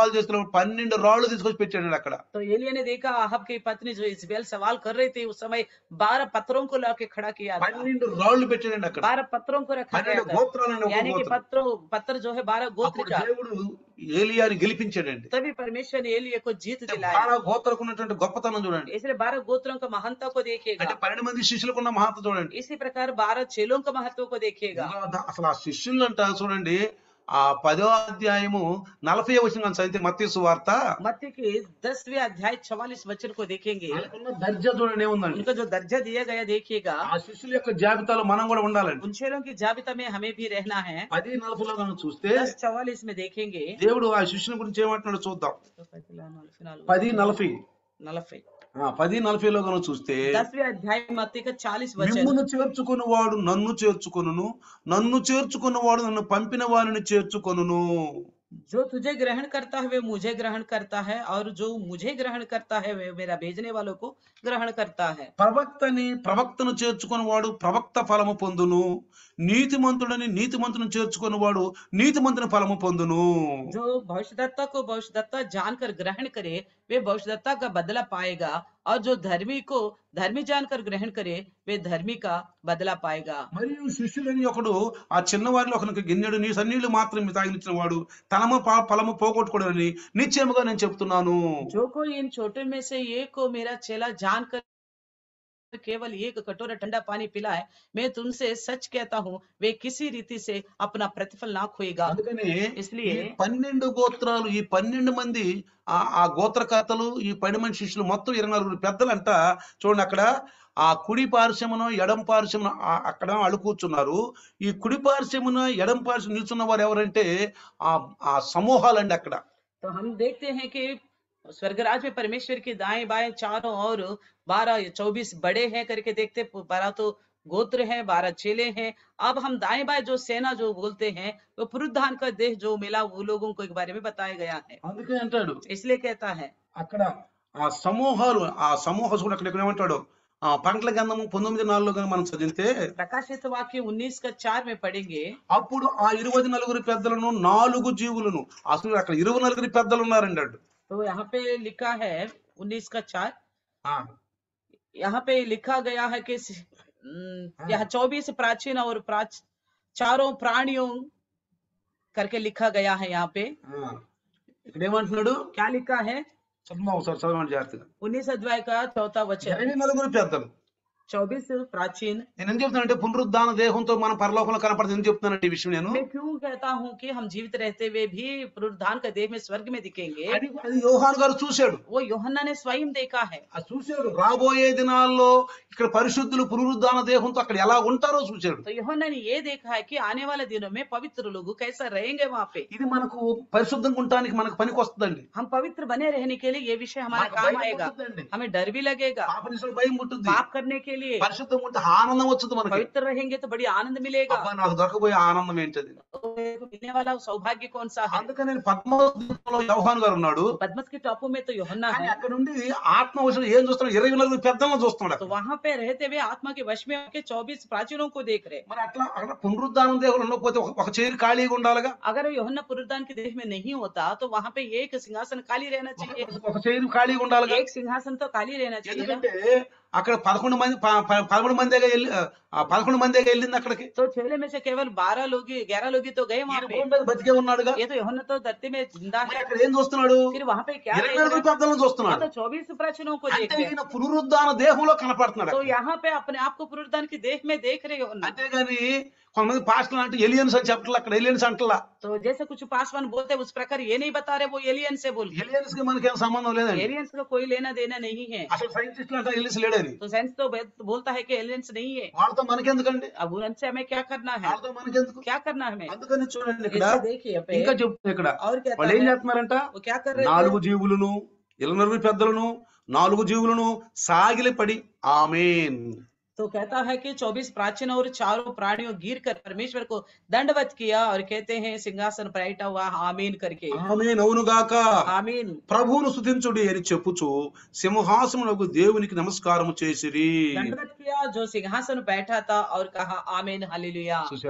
Speaker 2: పన్నెండు రాళ్ళు తీసుకొచ్చి పెట్టాడు అక్కడ
Speaker 1: तो एलिया ने देखा आहब की पत्नी जो इजबेल सवाल कर रही थी उस समय बारह पत्थरों को लाके खड़ा किया था
Speaker 2: పన్నెండు రాళ్ళు పెట్టాడండి అక్కడ
Speaker 1: बारह पत्थरों को रखा
Speaker 2: పన్నెండు
Speaker 1: गया था
Speaker 2: గోత్రాలని ఒక
Speaker 1: यानी कि
Speaker 2: గోత్రం.
Speaker 1: पत्रों पत्थर जो है बारह गोत्र
Speaker 2: అప్పుడు
Speaker 1: का
Speaker 2: దేవుడు ఏలియాని గెలిపించాడండి
Speaker 1: तभी परमेश्वर ने एलिया को जीत दिलाया
Speaker 2: బాగా గోత్రకు ఉన్నటువంటి గొప్పతనం చూడండి
Speaker 1: इसलिए बारह गोत्रों का महत्व को देखिएगा
Speaker 2: అంటే పన్నెండు మంది శిష్యులకు ఉన్న మహత్వ చూడండి
Speaker 1: इसी प्रकार बारह चेलों का महत्व को देखिएगा
Speaker 2: ఇంకా ద- అసలు ఆ శిష్యులు అంట చూడండి ఆ పదో అధ్యాయము నలభై వచ్చిన చదివితే మత్తీసు వార్త
Speaker 1: मत्ती के दसवें अध्याय चवालीस वचन को देखेंगे
Speaker 2: వాళ్ళకున్న దర్జా చూడండి ఏముందండి
Speaker 1: उनका जो दर्जा दिया गया देखिएगा
Speaker 2: ఆ శిష్యుల యొక్క జాబితాలో మనం కూడా ఉండాలండి
Speaker 1: उन चेलों की जाबिता में हमें भी रहना है
Speaker 2: పది నలభైలో మనం చూస్తే
Speaker 1: दस चवालीस में देखेंगे
Speaker 2: దేవుడు ఆ శిష్యుని గురించి ఏమంటున్నాడు చూద్దాం
Speaker 1: तो पहला नलफी नाలుగు,
Speaker 2: పది నలభై
Speaker 1: నలభై
Speaker 2: ఆ, పది నలభైలో మనం చూస్తే
Speaker 1: दसवें अध्याय मत्ती का चालीस वचन
Speaker 2: మిమ్మును చేర్చుకుని వాడు నన్ను చేర్చుకొనును నన్ను చేర్చుకున్న వాడు నన్ను పంపిన వారిని చేర్చుకొనును
Speaker 1: जो तुझे ग्रहण करता है वे मुझे ग्रहण करता है और जो मुझे ग्रहण करता है वे मेरा भेजने वालों को ग्रहण करता है
Speaker 2: ప్రవక్తని ప్రవక్తను చేర్చుకుని వాడు ప్రవక్త ఫలము పొందును నీతిమంతుడని నీతిమంతుని చేర్చుకుని వాడు నీతిమంతుని ఫలము పొందును
Speaker 1: जो भविष्यदत्ता को भविष्यदत्ता जानकर ग्रहण करे वे भविष्यदत्ता का बदला पाएगा और जो धर्मी को धर्मी जानकर ग्रहण करे वे धर्मी का बदला पाएगा
Speaker 2: మరియు శిష్యులని ఒకడు ఆ చిన్నవారిలో ఒకనికి గిన్నెడు నీ సన్నీళ్లు మాత్రం తాగిలిచ్చిన వాడు తనము పా- ఫలము పోగొట్టుకోడని నిశ్చయముగా నేను చెప్తున్నాను
Speaker 1: जो कोई इन छोटे में से एक को मेरा चेला जानकर केवल एक कटोरा ठंडा पानी पिलाए मैं तुमसे सच कहता हूँ वे किसी रीति से अपना प्रतिफल ना खोएगा
Speaker 2: అందుకని
Speaker 1: इसलिए
Speaker 2: ఈ పన్నెండు గోత్రాలు ఈ పన్నెండు మంది ఆ ఆ గోత్రకర్తలు ఈ పది మంది శిష్యులు మొత్తం ఇరవై నలుగురు పెద్దలంట చూడండి అక్కడ ఆ కుడి పార్శ్వమును ఎడం పార్శ్వమును ఆ- అక్కడ అడు కూర్చున్నారు ఈ కుడి పార్శ్వమును ఎడం పార్శ్వం నిల్చున్న వారు ఎవరంటే ఆ ఆ సమూహాలండి అక్కడ
Speaker 1: तो हम देखते हैं कि स्वर्गराज में परमेश्वर की दाएं बाएं चारों ओर बारह चौबीस बड़े हैं करके देखते बारह तो गोत्र हैं बारह चेले हैं अब हम दाएं बाएं जो सेना जो बोलते हैं वो पुरुद्धान का देह जो मिला वो लोगों को एक बारे में बताया गया है
Speaker 2: అందుకే అంటాడు
Speaker 1: इसलिए कहता है
Speaker 2: అక్కడ ఆ సమూహాలు ఆ సమూహ చూడు అక్కడ ఇక్కడ ఏమంటాడు ఆ పంటల గంధము పంతొమ్మిది నాలుగులో కనుక మనం చదివితే
Speaker 1: प्रकाशित वाक्य उन्नीस का चार में पढ़ेंगे
Speaker 2: అప్పుడు ఆ ఇరవై నలుగురి పెద్దలను నాలుగు జీవులను అసలు అక్కడ ఇరవై నలుగురి పెద్దలు ఉన్నారండి అడు
Speaker 1: तो यहाँ पे लिखा है उन्नीस का चार
Speaker 2: ఆ,
Speaker 1: यहाँ पे लिखा गया है कि हम्म, यह चौबीस प्राचीन और प्राच चारों प्राणियों करके लिखा गया है यहाँ पे
Speaker 2: ఆ. ఇక్కడ ఏమంటున్నాడు
Speaker 1: क्या लिखा है
Speaker 2: చదువు ఒకసారి చదవండి జాగ్రత్తగా
Speaker 1: उन्नीस अध्याय का चौथा वचन
Speaker 2: ఇరవై నలుగురు పెద్దలు
Speaker 1: चौबीस प्राचीन
Speaker 2: నేను ఏం చెప్తానంటే పునరుద్ధాన దేహంతో మన పరలోకంలో కనపడుతుంది ఎందుకు చెప్తున్నానంటే ఈ విషయం నేను
Speaker 1: मैं क्यों कहता हूँ कि हम जीवित रहते हुए भी पुनरुद्धान का देह में स्वर्ग में दिखेंगे
Speaker 2: అది అది యోహాన్ గారు చూశాడు
Speaker 1: वो योहन्ना ने स्वयं देखा है
Speaker 2: అది చూశాడు రాబోయే దినాల్లో ఇక్కడ పరిశుద్ధులు పునరుద్ధాన దేహంతో అక్కడ ఎలా ఉంటారో చూశాడు
Speaker 1: तो योहन्ना ने ये देखा है कि आने वाले दिनों में पवित्र लोग कैसा रहेंगे वहाँ पे
Speaker 2: ఇది మనకు పరిశుద్ధంగా ఉండటానికి మనకు పనికి వస్తుందండి
Speaker 1: हम पवित्र बने रहने के लिए ये विषय हमारा
Speaker 2: మనకు
Speaker 1: काम
Speaker 2: భయం
Speaker 1: आएगा
Speaker 2: పుట్టుద్దండి.
Speaker 1: हमें डर भी लगेगा
Speaker 2: పాపనిసలు భయం పుట్టుద్ది
Speaker 1: पाप करने के लिए
Speaker 2: పరిశుద్ధంగా ఉంటే ఆనందం వచ్చుద్ది మనకి
Speaker 1: पवित्र रहेंगे तो बड़ी आनंद मिलेगा
Speaker 2: అబ్బా నాకు దొరకపోయే ఆనందం ఏంటది
Speaker 1: तो मेरे को मिलने वाला सौभाग्य कौन सा है
Speaker 2: అందుకని నేను పద్మలో యోహాన్ గారు ఉన్నాడు
Speaker 1: पद्मस के टापू में तो योहन्ना
Speaker 2: కానీ
Speaker 1: है
Speaker 2: అక్కడ నుండి ఆత్మవశం ఏం చూస్తున్నాడు ఇరవై నలుగురు పెద్దలను చూస్తున్నాడు
Speaker 1: तो वहां पे रहते हुए आत्मा के वश में आके चौबीस प्राचीनों को देख रहे
Speaker 2: మరి అట్లా అక్కడ పునరుద్ధానం దేవుడు ఉండకపోతే ఒక- ఒక చేరి ఖాళీగా ఉండాలిగా
Speaker 1: अगर योहन्ना पुरुद्धान के देह में नहीं होता तो वहां पे एक सिंहासन खाली रहना चाहिए
Speaker 2: ఒక- ఒక చేరి ఖాళీగా ఉండాలిగా
Speaker 1: एक सिंहासन तो खाली रहना चाहिए ना
Speaker 2: ఎందుకంటే అక్కడ పదకొండు మంది ప- ప- పదకొండు మందిగా వెళ్ళి ఆ పదకొండు మందిగా వెళ్ళింది అక్కడికి
Speaker 1: तो चेले में से केवल बारह लोग ही ग्यारह लोग ही तो गए वहां
Speaker 2: ఈయన
Speaker 1: पे
Speaker 2: భూమి మీద బతికే ఉన్నాడుగా
Speaker 1: ये तो योहन्ना तो धरती में जिंदा
Speaker 2: మరి
Speaker 1: है
Speaker 2: అక్కడ ఏం చూస్తున్నాడు
Speaker 1: फिर वहां पे क्या
Speaker 2: ఇరవై
Speaker 1: देख
Speaker 2: నలుగురు
Speaker 1: रहे हैं?
Speaker 2: పెద్దలను
Speaker 1: वहाँ
Speaker 2: చూస్తున్నాడు
Speaker 1: तो चौबीस प्राचीनों को देख
Speaker 2: అంటే
Speaker 1: रहे हैं
Speaker 2: ఈయన పునరుద్ధాన దేహంలో కనపడుతున్నాడు
Speaker 1: तो
Speaker 2: అక్కడ.
Speaker 1: यहाँ पे अपने आप को पुनरुद्धान की देह में देख रहे हो ना
Speaker 2: అంతేగాని కొంతమంది పాస్టర్లు అంటే ఎలియన్స్ అని చెప్పట్లా అక్కడ ఎలియన్స్ అంటలా
Speaker 1: तो जैसे कुछ पासवान बोलते हैं उस प्रकार ये नहीं बता रहे वो एलियन से बोल
Speaker 2: ఎలియన్స్ కి మనకి ఏం సంబంధం లేదండి
Speaker 1: एलियंस का कोई लेना देना नहीं है
Speaker 2: అసలు సైంటిస్టులు అంటే ఎలియన్స్ లేడని
Speaker 1: तो साइंस तो बे- बोलता है कि एलियंस नहीं है
Speaker 2: వాళ్ళతో మనకెందుకండి
Speaker 1: अब उनसे हमें क्या करना है
Speaker 2: వాళ్ళతో మనకెందుకు
Speaker 1: क्या करना है हमें
Speaker 2: అందుకని చూడండి ఇక్కడ
Speaker 1: इसको देखिए यहाँ पे
Speaker 2: ఇంకా చెప్తుంది ఇక్కడ
Speaker 1: और क्या
Speaker 2: వాళ్ళు ఏం చేస్తున్నారంట
Speaker 1: वो क्या कर रहे
Speaker 2: నాలుగు
Speaker 1: थे
Speaker 2: జీవులను ఇరవై నలుగురు పెద్దలను నాలుగు జీవులను సాగిలిపడి ఆమెన్
Speaker 1: तो कहता है कि चौबीस प्राचीन और चारों प्राणियों गिर कर परमेश्वर को दंडवत किया और कहते हैं सिंहासन पर बैठा हुआ आमीन करके
Speaker 2: ఆమెన్ అవునుగాక
Speaker 1: आमीन
Speaker 2: ప్రభువును స్తుతించుడి అని చెప్పుచు సింహాసమునకు దేవునికి నమస్కారము చేసిరి
Speaker 1: दंडवत किया जो सिंहासन बैठा था और कहा आमीन हालेलुया
Speaker 2: చూసారా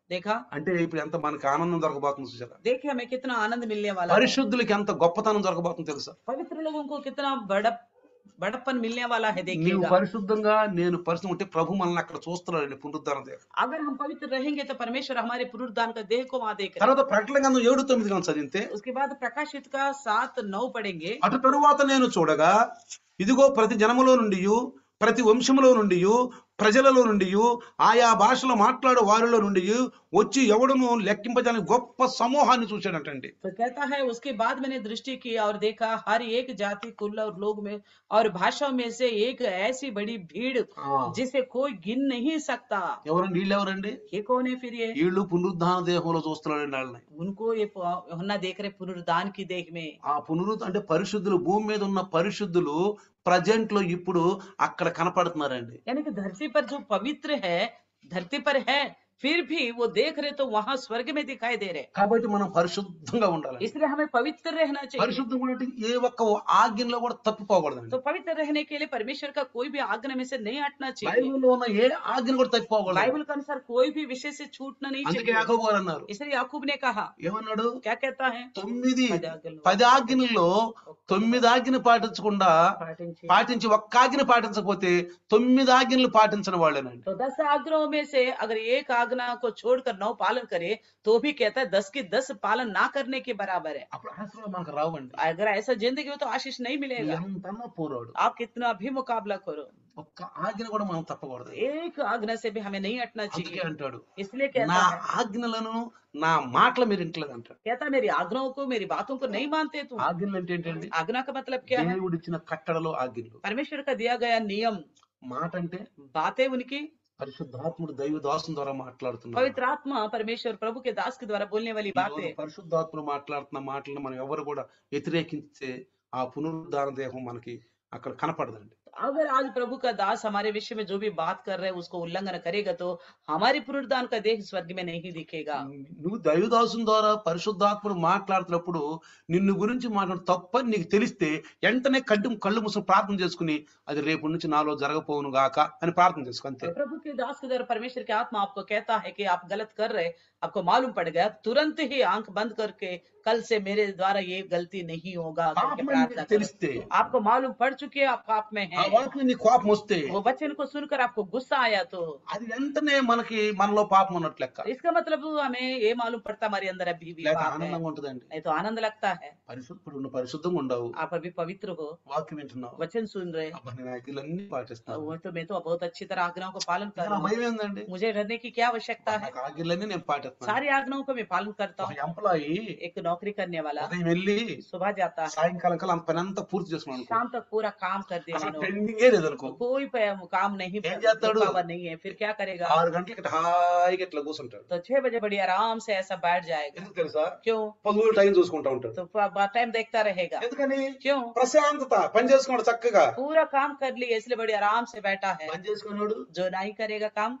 Speaker 1: देखा
Speaker 2: అంటే ఇప్పుడు ఎంత మనకి ఆనందం దొరకబోతుంది చూసారా
Speaker 1: देखिए हमें कितना आनंद मिलने वाला है
Speaker 2: పరిశుద్ధులకి ఎంత గొప్పతనం దొరకబోతుంది తెలుసా
Speaker 1: पवित्र लोगों को कितना बड़ा बड़प्पन मिलने वाला है
Speaker 2: నీవు
Speaker 1: देखिएगा
Speaker 2: పరిశుద్ధంగా నేను పరిశుద్ధం ఉంటే ప్రభు మనల్ని అక్కడ చూస్తున్నాడండి పునరుద్ధానం దేహం
Speaker 1: अगर हम पवित्र रहेंगे तो परमेश्वर हमारे पुनरुद्धान का देह को वहां देख रहे हैं
Speaker 2: తర్వాత ప్రకటన గంధం ఏడు తొమ్మిది గంటలు చదివితే
Speaker 1: उसके बाद प्रकाशित का सात नौ पढ़ेंगे
Speaker 2: అటు తరువాత నేను చూడగా ఇదిగో ప్రతి జనములో నుండి ప్రతి వంశములో నుండి ప్రజలలో నుండి ఆయా భాషలో మాట్లాడే వారిలో నుండి వచ్చి ఎవడును లెక్కింపజాలని గొప్ప సమూహాన్ని చూశాడంటండి
Speaker 1: तो कहता है उसके बाद मैंने दृष्टि की और देखा हर एक जाति कुल और लोग में और भाषाओं में से एक ऐसी बड़ी भीड़ जिसे कोई गिन नहीं सकता
Speaker 2: ఎవరండి వీళ్ళు ఎవరండి
Speaker 1: ये कौन है फिर ये
Speaker 2: వీళ్ళు పునరుద్ధాన దేహంలో చూస్తున్నాడండి వాళ్ళని
Speaker 1: उनको ये प- होना देख रहे पुनरुद्धान की देख में
Speaker 2: ఆ పునరుద్ధ అంటే పరిశుద్ధులు భూమి మీద ఉన్న పరిశుద్ధులు ప్రజెంట్ లో ఇప్పుడు అక్కడ కనపడుతున్నారండి
Speaker 1: यानी कि धरती पर जो पवित्र है धरती पर है फिर भी वो देख रहे तो वहां स्वर्ग में दिखाई दे रहे
Speaker 2: కాబట్టి మనం పరిశుద్ధంగా ఉండాలి
Speaker 1: इसलिए हमें पवित्र रहना चाहिए
Speaker 2: పరిశుద్ధంగా ఉంటే ఏ ఒక్క ఆజ్ఞలో కూడా తప్పిపోకూడదండి
Speaker 1: तो पवित्र रहने के लिए परमेश्वर का कोई भी आज्ञा में से नहीं हटना चाहिए
Speaker 2: బైబిల్లో ఉన్న ఏ ఆజ్ఞ కూడా తప్పిపోకూడదు
Speaker 1: बाइबल के अनुसार कोई भी विषय से छूटना नहीं
Speaker 2: అందుకే
Speaker 1: चाहिए
Speaker 2: యాకోబు గారు అన్నారు
Speaker 1: इसलिए याकूब ने कहा
Speaker 2: ఏమన్నాడు
Speaker 1: क्या कहता है
Speaker 2: తొమ్మిది
Speaker 1: పది ఆజ్ఞలు.
Speaker 2: పది ఆజ్ఞల్లో తొమ్మిది ఆజ్ఞలు పాటించకుండా
Speaker 1: पाटिंची।
Speaker 2: పాటించి ఒక్క ఆజ్ఞ పాటించకపోతే తొమ్మిది ఆజ్ఞలు పాటించని వాళ్ళేనండి
Speaker 1: तो दस आग्रहों में से अगर एक आज्ञा को छोड़कर नौ पालन करे तो भी कहता है दस की दस पालन ना करने के बराबर है
Speaker 2: అప్పుడు ఆశీర్వాదం మనకు రావండి
Speaker 1: अगर ऐसा जिंदगी हो तो आशीष नहीं मिलेगा
Speaker 2: ఎంతన్నా పోరాడు
Speaker 1: आप कितना भी मुकाबला करो
Speaker 2: ఒక్క ఆజ్ఞ కూడా మనం తప్పకూడదు
Speaker 1: एक आज्ञा से भी हमें नहीं हटना
Speaker 2: అందుకే
Speaker 1: चाहिए
Speaker 2: అంటాడు
Speaker 1: इसलिए
Speaker 2: నా
Speaker 1: कहता है
Speaker 2: ఆజ్ఞలను నా మాటలు మీరు ఇంటలేదు అంటాడు
Speaker 1: कहता है, मेरी आज्ञाओं को मेरी बातों को नहीं मानते तुम
Speaker 2: ఆజ్ఞలు అంటే ఏంటండి
Speaker 1: आज्ञा का मतलब क्या है
Speaker 2: దేవుడు ఇచ్చిన కట్టడలు ఆజ్ఞలు
Speaker 1: परमेश्वर का दिया गया नियम
Speaker 2: మాట అంటే
Speaker 1: बातें उनकी
Speaker 2: పరిశుద్ధాత్ముడు దైవ దాసం ద్వారా మాట్లాడుతున్నాడు
Speaker 1: पवित्र आत्मा परमेश्वर प्रभु के दास के द्वारा बोलने वाली
Speaker 2: ఈ
Speaker 1: बातें
Speaker 2: రోజు పరిశుద్ధాత్ముడు మాట్లాడుతున్న మాటలను మనం ఎవరు కూడా వ్యతిరేకించే ఆ పునరుద్ధార దేహం మనకి అక్కడ కనపడదండి
Speaker 1: अगर आज प्रभु का दास हमारे विषय में जो भी बात कर रहे हैं उसको उल्लंघन करेगा तो हमारी पुनरुद्धान का देह स्वर्ग में नहीं दिखेगा
Speaker 2: నువ్వు దైవదాసం ద్వారా పరిశుద్ధాత్ముడు మాట్లాడుతున్నప్పుడు నిన్ను గురించి మాట్లాడు తప్పని నీకు తెలిస్తే వెంటనే కడ్డు కళ్ళు మూసుకుని ప్రార్థన చేసుకుని అది రేపు నుంచి నాలో జరగపోవును గాక అని ప్రార్థన చేసుకో అంతే
Speaker 1: तो प्रभु के दास के द्वारा परमेश्वर की आत्मा आपको कहता है कि आप गलत कर रहे आपको मालूम पड़ गया तुरंत ही आंख बंद करके कल से मेरे द्वारा ये गलती नहीं होगा करके
Speaker 2: పాపం అని
Speaker 1: प्रार्थना
Speaker 2: నీకు
Speaker 1: करो
Speaker 2: తెలిస్తే
Speaker 1: आपको मालूम पड़ चुके हैं आप पाप में
Speaker 2: ఆ
Speaker 1: हैं
Speaker 2: వాక్యం నీ కోపం వస్తే
Speaker 1: वो वचन को सुनकर आपको गुस्सा आया तो
Speaker 2: అది వెంటనే మనకి మనలో పాపం ఉన్నట్లు లెక్క
Speaker 1: इसका मतलब हमें ये मालूम पड़ता हमारे अंदर अभी भी
Speaker 2: లేక
Speaker 1: पाप है
Speaker 2: ఆనందంగా ఉంటుందండి
Speaker 1: नहीं तो आनंद लगता है
Speaker 2: పరిశుద్ధుడు ఉన్న పరిశుద్ధంగా ఉండవు
Speaker 1: आप अभी पवित्र हो
Speaker 2: వాక్యం వింటున్నావు
Speaker 1: वचन सुन रहे
Speaker 2: అబ్బా నేను ఆజ్ఞలన్నీ పాటిస్తాను
Speaker 1: वो तो मैं तो बहुत अच्छी तरह आज्ञाओं को पालन कर
Speaker 2: నా
Speaker 1: रहा हूँ
Speaker 2: భయం ఏందండి
Speaker 1: मुझे डरने की क्या आवश्यकता है
Speaker 2: నాకు ఆజ్ఞలన్నీ నేను పాటిస్తాను
Speaker 1: सारी आज्ञाओं को मैं पालन करता
Speaker 2: ఒక
Speaker 1: हूँ
Speaker 2: ఎంప్లాయి
Speaker 1: एक नौकरी करने वाला
Speaker 2: ఉదయం వెళ్ళి
Speaker 1: सुबह जाता है
Speaker 2: సాయంకాలం కల్లా అంత పని అంతా పూర్తి చేసుకున్నాను అనుకో.
Speaker 1: शाम तक पूरा काम कर दिया
Speaker 2: అసలు
Speaker 1: मैंने
Speaker 2: పెండింగే లేదనుకో
Speaker 1: कोई प- काम नहीं
Speaker 2: ఏం చేస్తాడు?
Speaker 1: पावर नहीं है फिर क्या करेगा
Speaker 2: ఆరు గంటలకి ఇట్లా హాయిగా ఇట్లా కూర్చుంటాడు
Speaker 1: तो छह बजे बड़ी आराम से ऐसा बैठ जाएगा
Speaker 2: ఎందుకు తెలుసా
Speaker 1: क्यों
Speaker 2: పదువులు టైం చూసుకుంటా ఉంటాడు
Speaker 1: तो टाइम देखता रहेगा
Speaker 2: ఎందుకని
Speaker 1: क्यों
Speaker 2: ప్రశాంతత పని చేసుకున్నాడు చక్కగా
Speaker 1: पूरा काम कर लिया इसलिए बड़ी आराम से बैठा है
Speaker 2: పని చేసుకున్నాడు
Speaker 1: जो नहीं करेगा काम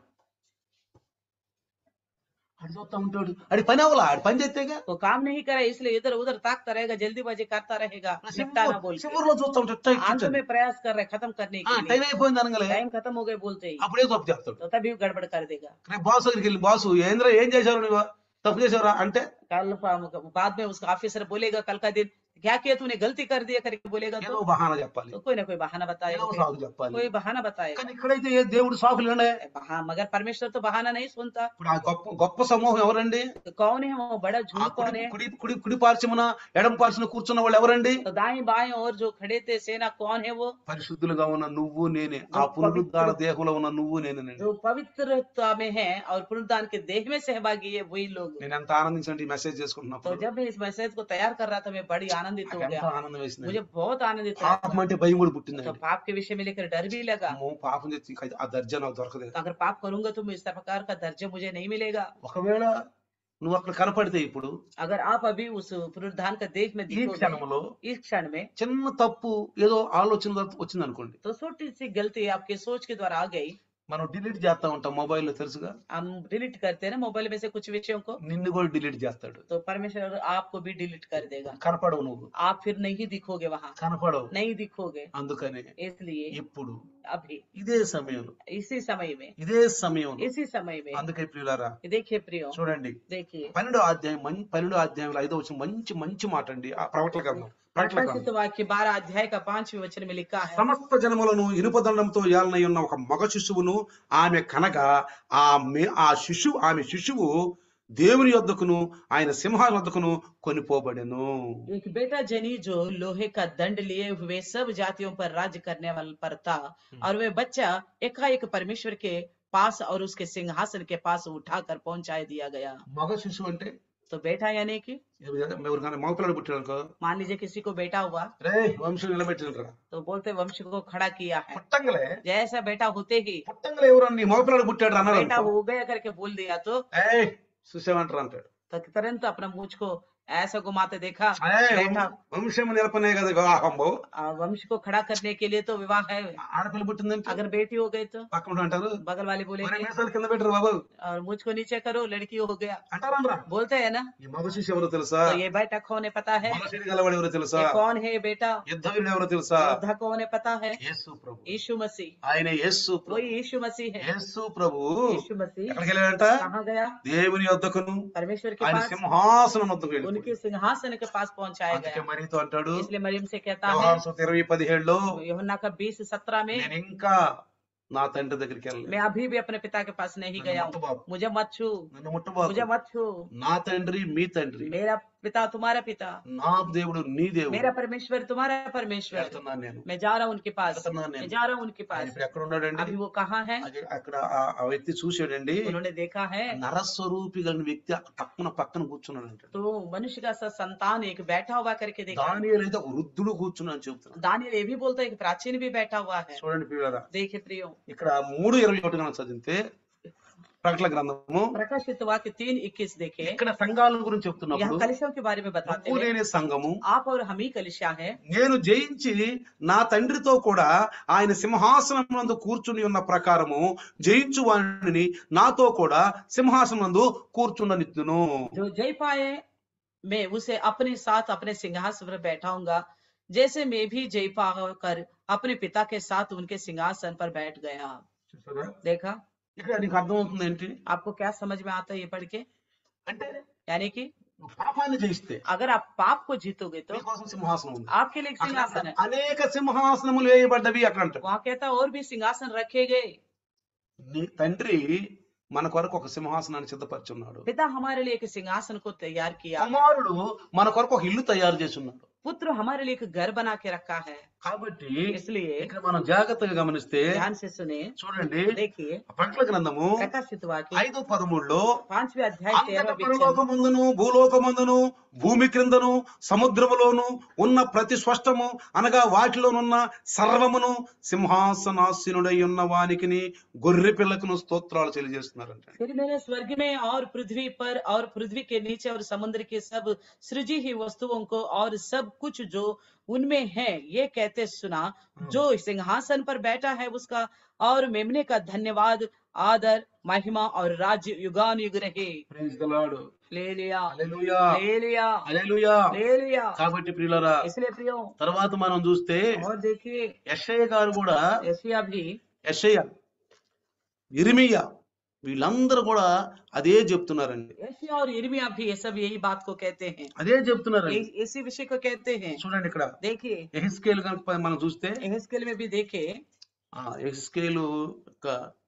Speaker 2: అడి చూస్తా ఉంటాడు అడి పని అవ్వలా ఆడి పని చేస్తేగా
Speaker 1: वो काम नहीं करे इसलिए इधर उधर ताकता रहेगा जल्दीबाजी करता रहेगा निपटाना बोल के
Speaker 2: చివరిలో చూస్తా ఉంటాడు టై
Speaker 1: अंत में प्रयास कर रहे खत्म करने के
Speaker 2: టైం
Speaker 1: लिए
Speaker 2: అయిపోయింది అనగలే
Speaker 1: टाइम खत्म हो गए बोलते ही
Speaker 2: అప్పుడే తప్పు చేస్తాడు
Speaker 1: तो तभी वो गड़बड़ कर देगा
Speaker 2: రేపు బాస్ దగ్గరికి వెళ్ళి బాసు ఏంద్ర ఏం చేశారు నువ్వు తప్పు చేసావురా అంటే
Speaker 1: कल पा- बाद में उसका ऑफिसर बोलेगा कल का दिन क्या किया तूने गलती कर दिया करके बोलेगा
Speaker 2: ఏదో
Speaker 1: तो,
Speaker 2: బహానా చెప్పాలి
Speaker 1: तो कोई ना कोई बहाना
Speaker 2: ఏదో
Speaker 1: बताएगा
Speaker 2: సాగు చెప్పాలి
Speaker 1: कोई बहाना बताएगा
Speaker 2: కానీ ఇక్కడైతే ఏ దేవుడు సాకులు ఉండే
Speaker 1: हाँ मगर परमेश्वर तो बहाना नहीं सुनता
Speaker 2: ఇప్పుడు ఆ గొప్ప గొప్ప సమూహం ఎవరండి
Speaker 1: तो कौन है वो बड़ा
Speaker 2: ఆ
Speaker 1: झूठ कौन
Speaker 2: కుడి
Speaker 1: है
Speaker 2: కుడి కుడి కుడి పార్శ్వమున ఎడం పార్శ్వన కూర్చున్న వాళ్ళు ఎవరండి
Speaker 1: तो दाएं बाएं और जो खड़े थे सेना कौन है वो
Speaker 2: పరిశుద్ధులుగా ఉన్న నువ్వు నేనే ఆ పునరుద్ధాన దేహంలో ఉన్న నువ్వు నేనేనండి
Speaker 1: जो पवित्रता में है और पुनरुद्धान के देह में सहभागी है वही लोग
Speaker 2: నేను ఎంత ఆనందించండి ఈ మెసేజ్
Speaker 1: तो
Speaker 2: చేసుకుంటున్నప్పుడు
Speaker 1: जब मैं इस मैसेज को तैयार कर रहा था मैं बड़ी आनंदित हो
Speaker 2: నాకు ఎంత
Speaker 1: गया
Speaker 2: ఆనందం వేసింది
Speaker 1: मुझे बहुत आनंदित हुआ
Speaker 2: పాపం అంటే భయం కూడా
Speaker 1: तो
Speaker 2: పుట్టిందండి
Speaker 1: पाप के विषय में लेकर डर भी लगा
Speaker 2: అమ్మో, పాపం చేసి ఇంకా ఆ దర్జా నాకు దొరకదు
Speaker 1: तो अगर पाप करूंगा तो इस प्रकार का दर्जा मुझे नहीं मिलेगा
Speaker 2: ఒకవేళ నువ్వు అక్కడ కనపడితే ఇప్పుడు
Speaker 1: अगर आप अभी उस पुनरुद्धान का देह में
Speaker 2: ఈ
Speaker 1: दिखोगे
Speaker 2: క్షణంలో
Speaker 1: इस क्षण में
Speaker 2: చిన్న తప్పు ఏదో ఆలోచన వచ్చింది అనుకోండి
Speaker 1: तो छोटी सी गलती आपके सोच के द्वारा आ गई
Speaker 2: మనం డిలీట్ చేస్తా ఉంటాం మొబైల్లో తెలుసుగా
Speaker 1: हम डिलीट करते हैं ना मोबाइल में से कुछ विषयों को
Speaker 2: నిన్ను కూడా డిలీట్ చేస్తాడు
Speaker 1: तो परमेश्वर आपको भी डिलीट कर देगा
Speaker 2: కనపడవు నువ్వు
Speaker 1: आप फिर नहीं दिखोगे वहां
Speaker 2: కనపడవు
Speaker 1: नहीं दिखोगे
Speaker 2: అందుకని
Speaker 1: इसलिए
Speaker 2: ఇప్పుడు
Speaker 1: अभी
Speaker 2: ఇదే సమయంలో
Speaker 1: इसी समय में
Speaker 2: ఇదే సమయంలో
Speaker 1: इसी समय में
Speaker 2: అందుకే ప్రియులారా
Speaker 1: देखिए प्रियो
Speaker 2: చూడండి
Speaker 1: देखिए
Speaker 2: పన్నెండో అధ్యాయం మం- పన్నెండో అధ్యాయంలో ఐదో వచ్చిన మంచి మంచి మాట అండి ఆ ప్రవక్తల గ్రంథం ప్రవక్తల గ్రంథం
Speaker 1: प्रकाशित वाक्य बारह अध्याय का पांचवें वचन में लिखा है
Speaker 2: సమస్త జనములను ఇనుపదండంతో ఏలనై ఉన్న ఒక మగ శిశువును ఆమె కనగా ఆ మే- ఆ శిశువు ఆమె శిశువు దేవుని యొద్దకును ఆయన సింహాల వద్దకును కొనిపోబడెను
Speaker 1: एक बेटा जनी जो लोहे का दंड लिए हुए सब जातियों पर राज्य करने वाले पर था और वे बच्चा एकाएक परमेश्वर के पास और उसके सिंहासन के पास उठाकर पहुंचा दिया गया
Speaker 2: మగ శిశువు అంటే
Speaker 1: तो बेटा यानी कि
Speaker 2: ఎవరికైనా మగపిల్లడు పుట్టాడనుకో
Speaker 1: मान लीजिए किसी को बेटा हुआ
Speaker 2: రే వంశం నిలబెట్టినరా
Speaker 1: तो बोलते वंश को खड़ा किया है
Speaker 2: పుట్టంగలే
Speaker 1: जैसा बेटा होते ही
Speaker 2: పుట్టంగలే ఎవరన్నా నీ మగపిల్లడు పుట్టాడు అన్నారు
Speaker 1: बेटा
Speaker 2: అనుకో.
Speaker 1: हो गया करके बोल दिया तो
Speaker 2: ఏయ్ చూసామంటారు అంటాడు
Speaker 1: तो तुरंत अपना मुझ को ऐसा घुमाते देखा
Speaker 2: ఏయ్,
Speaker 1: बेटा
Speaker 2: వంశం నిలపనే కదా వివాహంబో
Speaker 1: आ, वंश को खड़ा करने के लिए तो विवाह है
Speaker 2: ఆడపిల్ల పుట్టిందంటే
Speaker 1: अगर बेटी हो गई तो
Speaker 2: పక్కన అంటారు
Speaker 1: बगल वाले
Speaker 2: మరి
Speaker 1: बोलेंगे
Speaker 2: మీసాలు కింద పెట్టరు బాబు
Speaker 1: और मुझको नीचे करो लड़की हो गया
Speaker 2: అంటారా
Speaker 1: बोलते हैं ना
Speaker 2: ఈ మగ శిశు ఎవరో తెలుసా
Speaker 1: तो ये बेटा कौन है पता है
Speaker 2: మనసిడి గలవాడు ఎవరో తెలుసా
Speaker 1: ये कौन है ये बेटा
Speaker 2: యుద్ధ వీరుడు ఎవరో తెలుసా
Speaker 1: योद्धा कौन है पता है
Speaker 2: యేసు ప్రభు
Speaker 1: यीशु मसीह
Speaker 2: ఆయన యేసు ప్రభు
Speaker 1: वही यीशु मसीह है
Speaker 2: యేసు ప్రభు
Speaker 1: यीशु मसीह
Speaker 2: ఎక్కడికి వెళ్ళాడంట
Speaker 1: कहाँ गया
Speaker 2: దేవుని యొద్దకును
Speaker 1: परमेश्वर के
Speaker 2: ఆయన
Speaker 1: पास
Speaker 2: సింహాసనం వద్దకు వెళ్ళి
Speaker 1: उनके सिंहासन के पास पहुंचाया
Speaker 2: అందుకే
Speaker 1: गया
Speaker 2: మరీతో అంటాడు
Speaker 1: इसलिए मरियम से कहता है
Speaker 2: వ్యవహార సూత్రం ఇరవై పదిహేడులో
Speaker 1: యోహన్నా का बीस सत्रह में
Speaker 2: నేను ఇంకా నా తండ్రి దగ్గరికి వెళ్ళలేదు
Speaker 1: मैं अभी भी अपने पिता के पास नहीं
Speaker 2: నన్ను
Speaker 1: गया हूँ
Speaker 2: ముట్టబాకు.
Speaker 1: मुझे मत छू
Speaker 2: నన్ను ముట్టబాకు
Speaker 1: मुझे मत छू
Speaker 2: నా తండ్రి మీ తండ్రి
Speaker 1: मेरा पिता तुम्हारा पिता
Speaker 2: నా దేవుడు నీ దేవుడు
Speaker 1: मेरा परमेश्वर तुम्हारा परमेश्वर
Speaker 2: వెళ్తున్నాను నేను
Speaker 1: मैं जा रहा हूँ उनके पास
Speaker 2: వెళ్తున్నాను
Speaker 1: मैं
Speaker 2: నేను
Speaker 1: जा रहा हूँ उनके
Speaker 2: ఆయన
Speaker 1: पास
Speaker 2: ఇప్పుడు ఎక్కడ ఉన్నాడండి
Speaker 1: अभी वो कहाँ है
Speaker 2: అది అక్కడ ఆ- ఆ వ్యక్తి చూసాడండి
Speaker 1: उन्होंने देखा है
Speaker 2: నరస్వరూపి కలిగిన వ్యక్తి అక్కడ పక్కన పక్కన కూర్చున్నాడు అంటాడు
Speaker 1: तो मनुष्य का सा संतान एक बैठा हुआ करके देखा
Speaker 2: దానియేలు అయితే ఒక వృద్ధుడు కూర్చున్నాను చెబుతున్నాడు
Speaker 1: दानियल ये भी बोलता है एक प्राचीन भी बैठा हुआ है
Speaker 2: చూడండి పిల్లరా
Speaker 1: देखे प्रियो
Speaker 2: ఇక్కడ మూడు ఇరవై ఒకటి కనుక చదివితే ప్రకటన గ్రంథము
Speaker 1: प्रकाशित वाक्य तीन इक्कीस देखे
Speaker 2: ఇక్కడ సంఘాల గురించి
Speaker 1: यहाँ
Speaker 2: చెప్తున్నప్పుడు
Speaker 1: कलिशों के बारे में बताते
Speaker 2: డబ్బు
Speaker 1: हैं
Speaker 2: లేని సంఘము
Speaker 1: आप और हम ही कलिशा है
Speaker 2: నేను జయించి నా తండ్రితో కూడా ఆయన సింహాసనం నందు కూర్చుని ఉన్న ప్రకారము జయించు వాడిని నాతో కూడా సింహాసనం నందు కూర్చుండనిత్తును
Speaker 1: जो जय पाए मैं उसे अपने साथ अपने सिंहासन पर बैठाऊंगा जैसे मैं भी जय पा कर अपने पिता के साथ उनके सिंहासन पर बैठ गया
Speaker 2: చూసారా?
Speaker 1: देखा
Speaker 2: ఇక్కడ నీకు అర్థమవుతుంది ఏంటి
Speaker 1: आपको क्या समझ में आता है ये पढ़ के
Speaker 2: అంటే
Speaker 1: यानी कि
Speaker 2: నువ్వు పాపాన్ని జయిస్తే
Speaker 1: अगर आप पाप को जीतोगे तो
Speaker 2: నీకోసం సింహాసనం ఉంది
Speaker 1: आपके लिए एक
Speaker 2: అక్కడ
Speaker 1: सिंहासन है
Speaker 2: అనేక సింహాసనములు వేయబడ్డవి అక్కడ అంటాడు
Speaker 1: वहाँ कहता है और भी सिंहासन रखे गए
Speaker 2: నీ తండ్రి మన కొరకు ఒక సింహాసనాన్ని సిద్ధపరచున్నాడు
Speaker 1: पिता हमारे लिए एक सिंहासन को तैयार किया
Speaker 2: కుమారుడు మన కొరకు ఒక ఇల్లు తయారు చేసి ఉన్నాడు
Speaker 1: पुत्र हमारे लिए एक घर बना के रखा है
Speaker 2: కాబట్టి
Speaker 1: इसलिए
Speaker 2: ఇక్కడ మనం జాగ్రత్తగా గమనిస్తే
Speaker 1: ध्यान से सुने
Speaker 2: చూడండి
Speaker 1: देखिए
Speaker 2: ప్రకటన గ్రంథము
Speaker 1: प्रकाशित वाक्य
Speaker 2: ఐదు పదమూడులో
Speaker 1: पांचवे अध्याय
Speaker 2: అంతట
Speaker 1: तेरह वचन
Speaker 2: పరలోకమందును భూలోకమందును భూమి క్రిందను సముద్రములోను ఉన్న ప్రతి స్పష్టము అనగా వాటిలోనున్న సర్వమును సింహాసనాసీనుడై ఉన్న వానికిని గొర్రె పిల్లకును స్తోత్రాలు తెలియజేస్తున్నారంట
Speaker 1: फिर मैंने स्वर्ग में और पृथ्वी पर और पृथ्वी के नीचे और समुद्र के सब सृजी ही वस्तुओं को और सब कुछ जो उनमें है ये कहते सुना जो सिंहासन पर बैठा है उसका और मेमने का धन्यवाद आदर महिमा और राज्य युगान युग रहे
Speaker 2: Praise the Lord.
Speaker 1: ले लिया
Speaker 2: హల్లెలూయా.
Speaker 1: ले लिया
Speaker 2: హల్లెలూయా.
Speaker 1: ले लिया
Speaker 2: కాబట్టి ప్రియులరా
Speaker 1: इसलिए प्रियो
Speaker 2: తర్వాత మనం చూస్తే
Speaker 1: और देखिए
Speaker 2: యెషయ గారు కూడా
Speaker 1: एशिया भी
Speaker 2: యెషయ ఇరిమియా వీళ్ళందరూ కూడా అదే చెప్తున్నారండి
Speaker 1: एशिया और इर्मिया भी ये सब यही बात को कहते हैं
Speaker 2: అదే చెప్తున్నారండి
Speaker 1: ये- इसी विषय को कहते हैं
Speaker 2: చూడండి ఇక్కడ
Speaker 1: देखिए
Speaker 2: ఎహిస్కేల్ కనుక మనం చూస్తే
Speaker 1: एहस्केल में भी देखे
Speaker 2: ఆ ఎహిస్కేలు యొక్క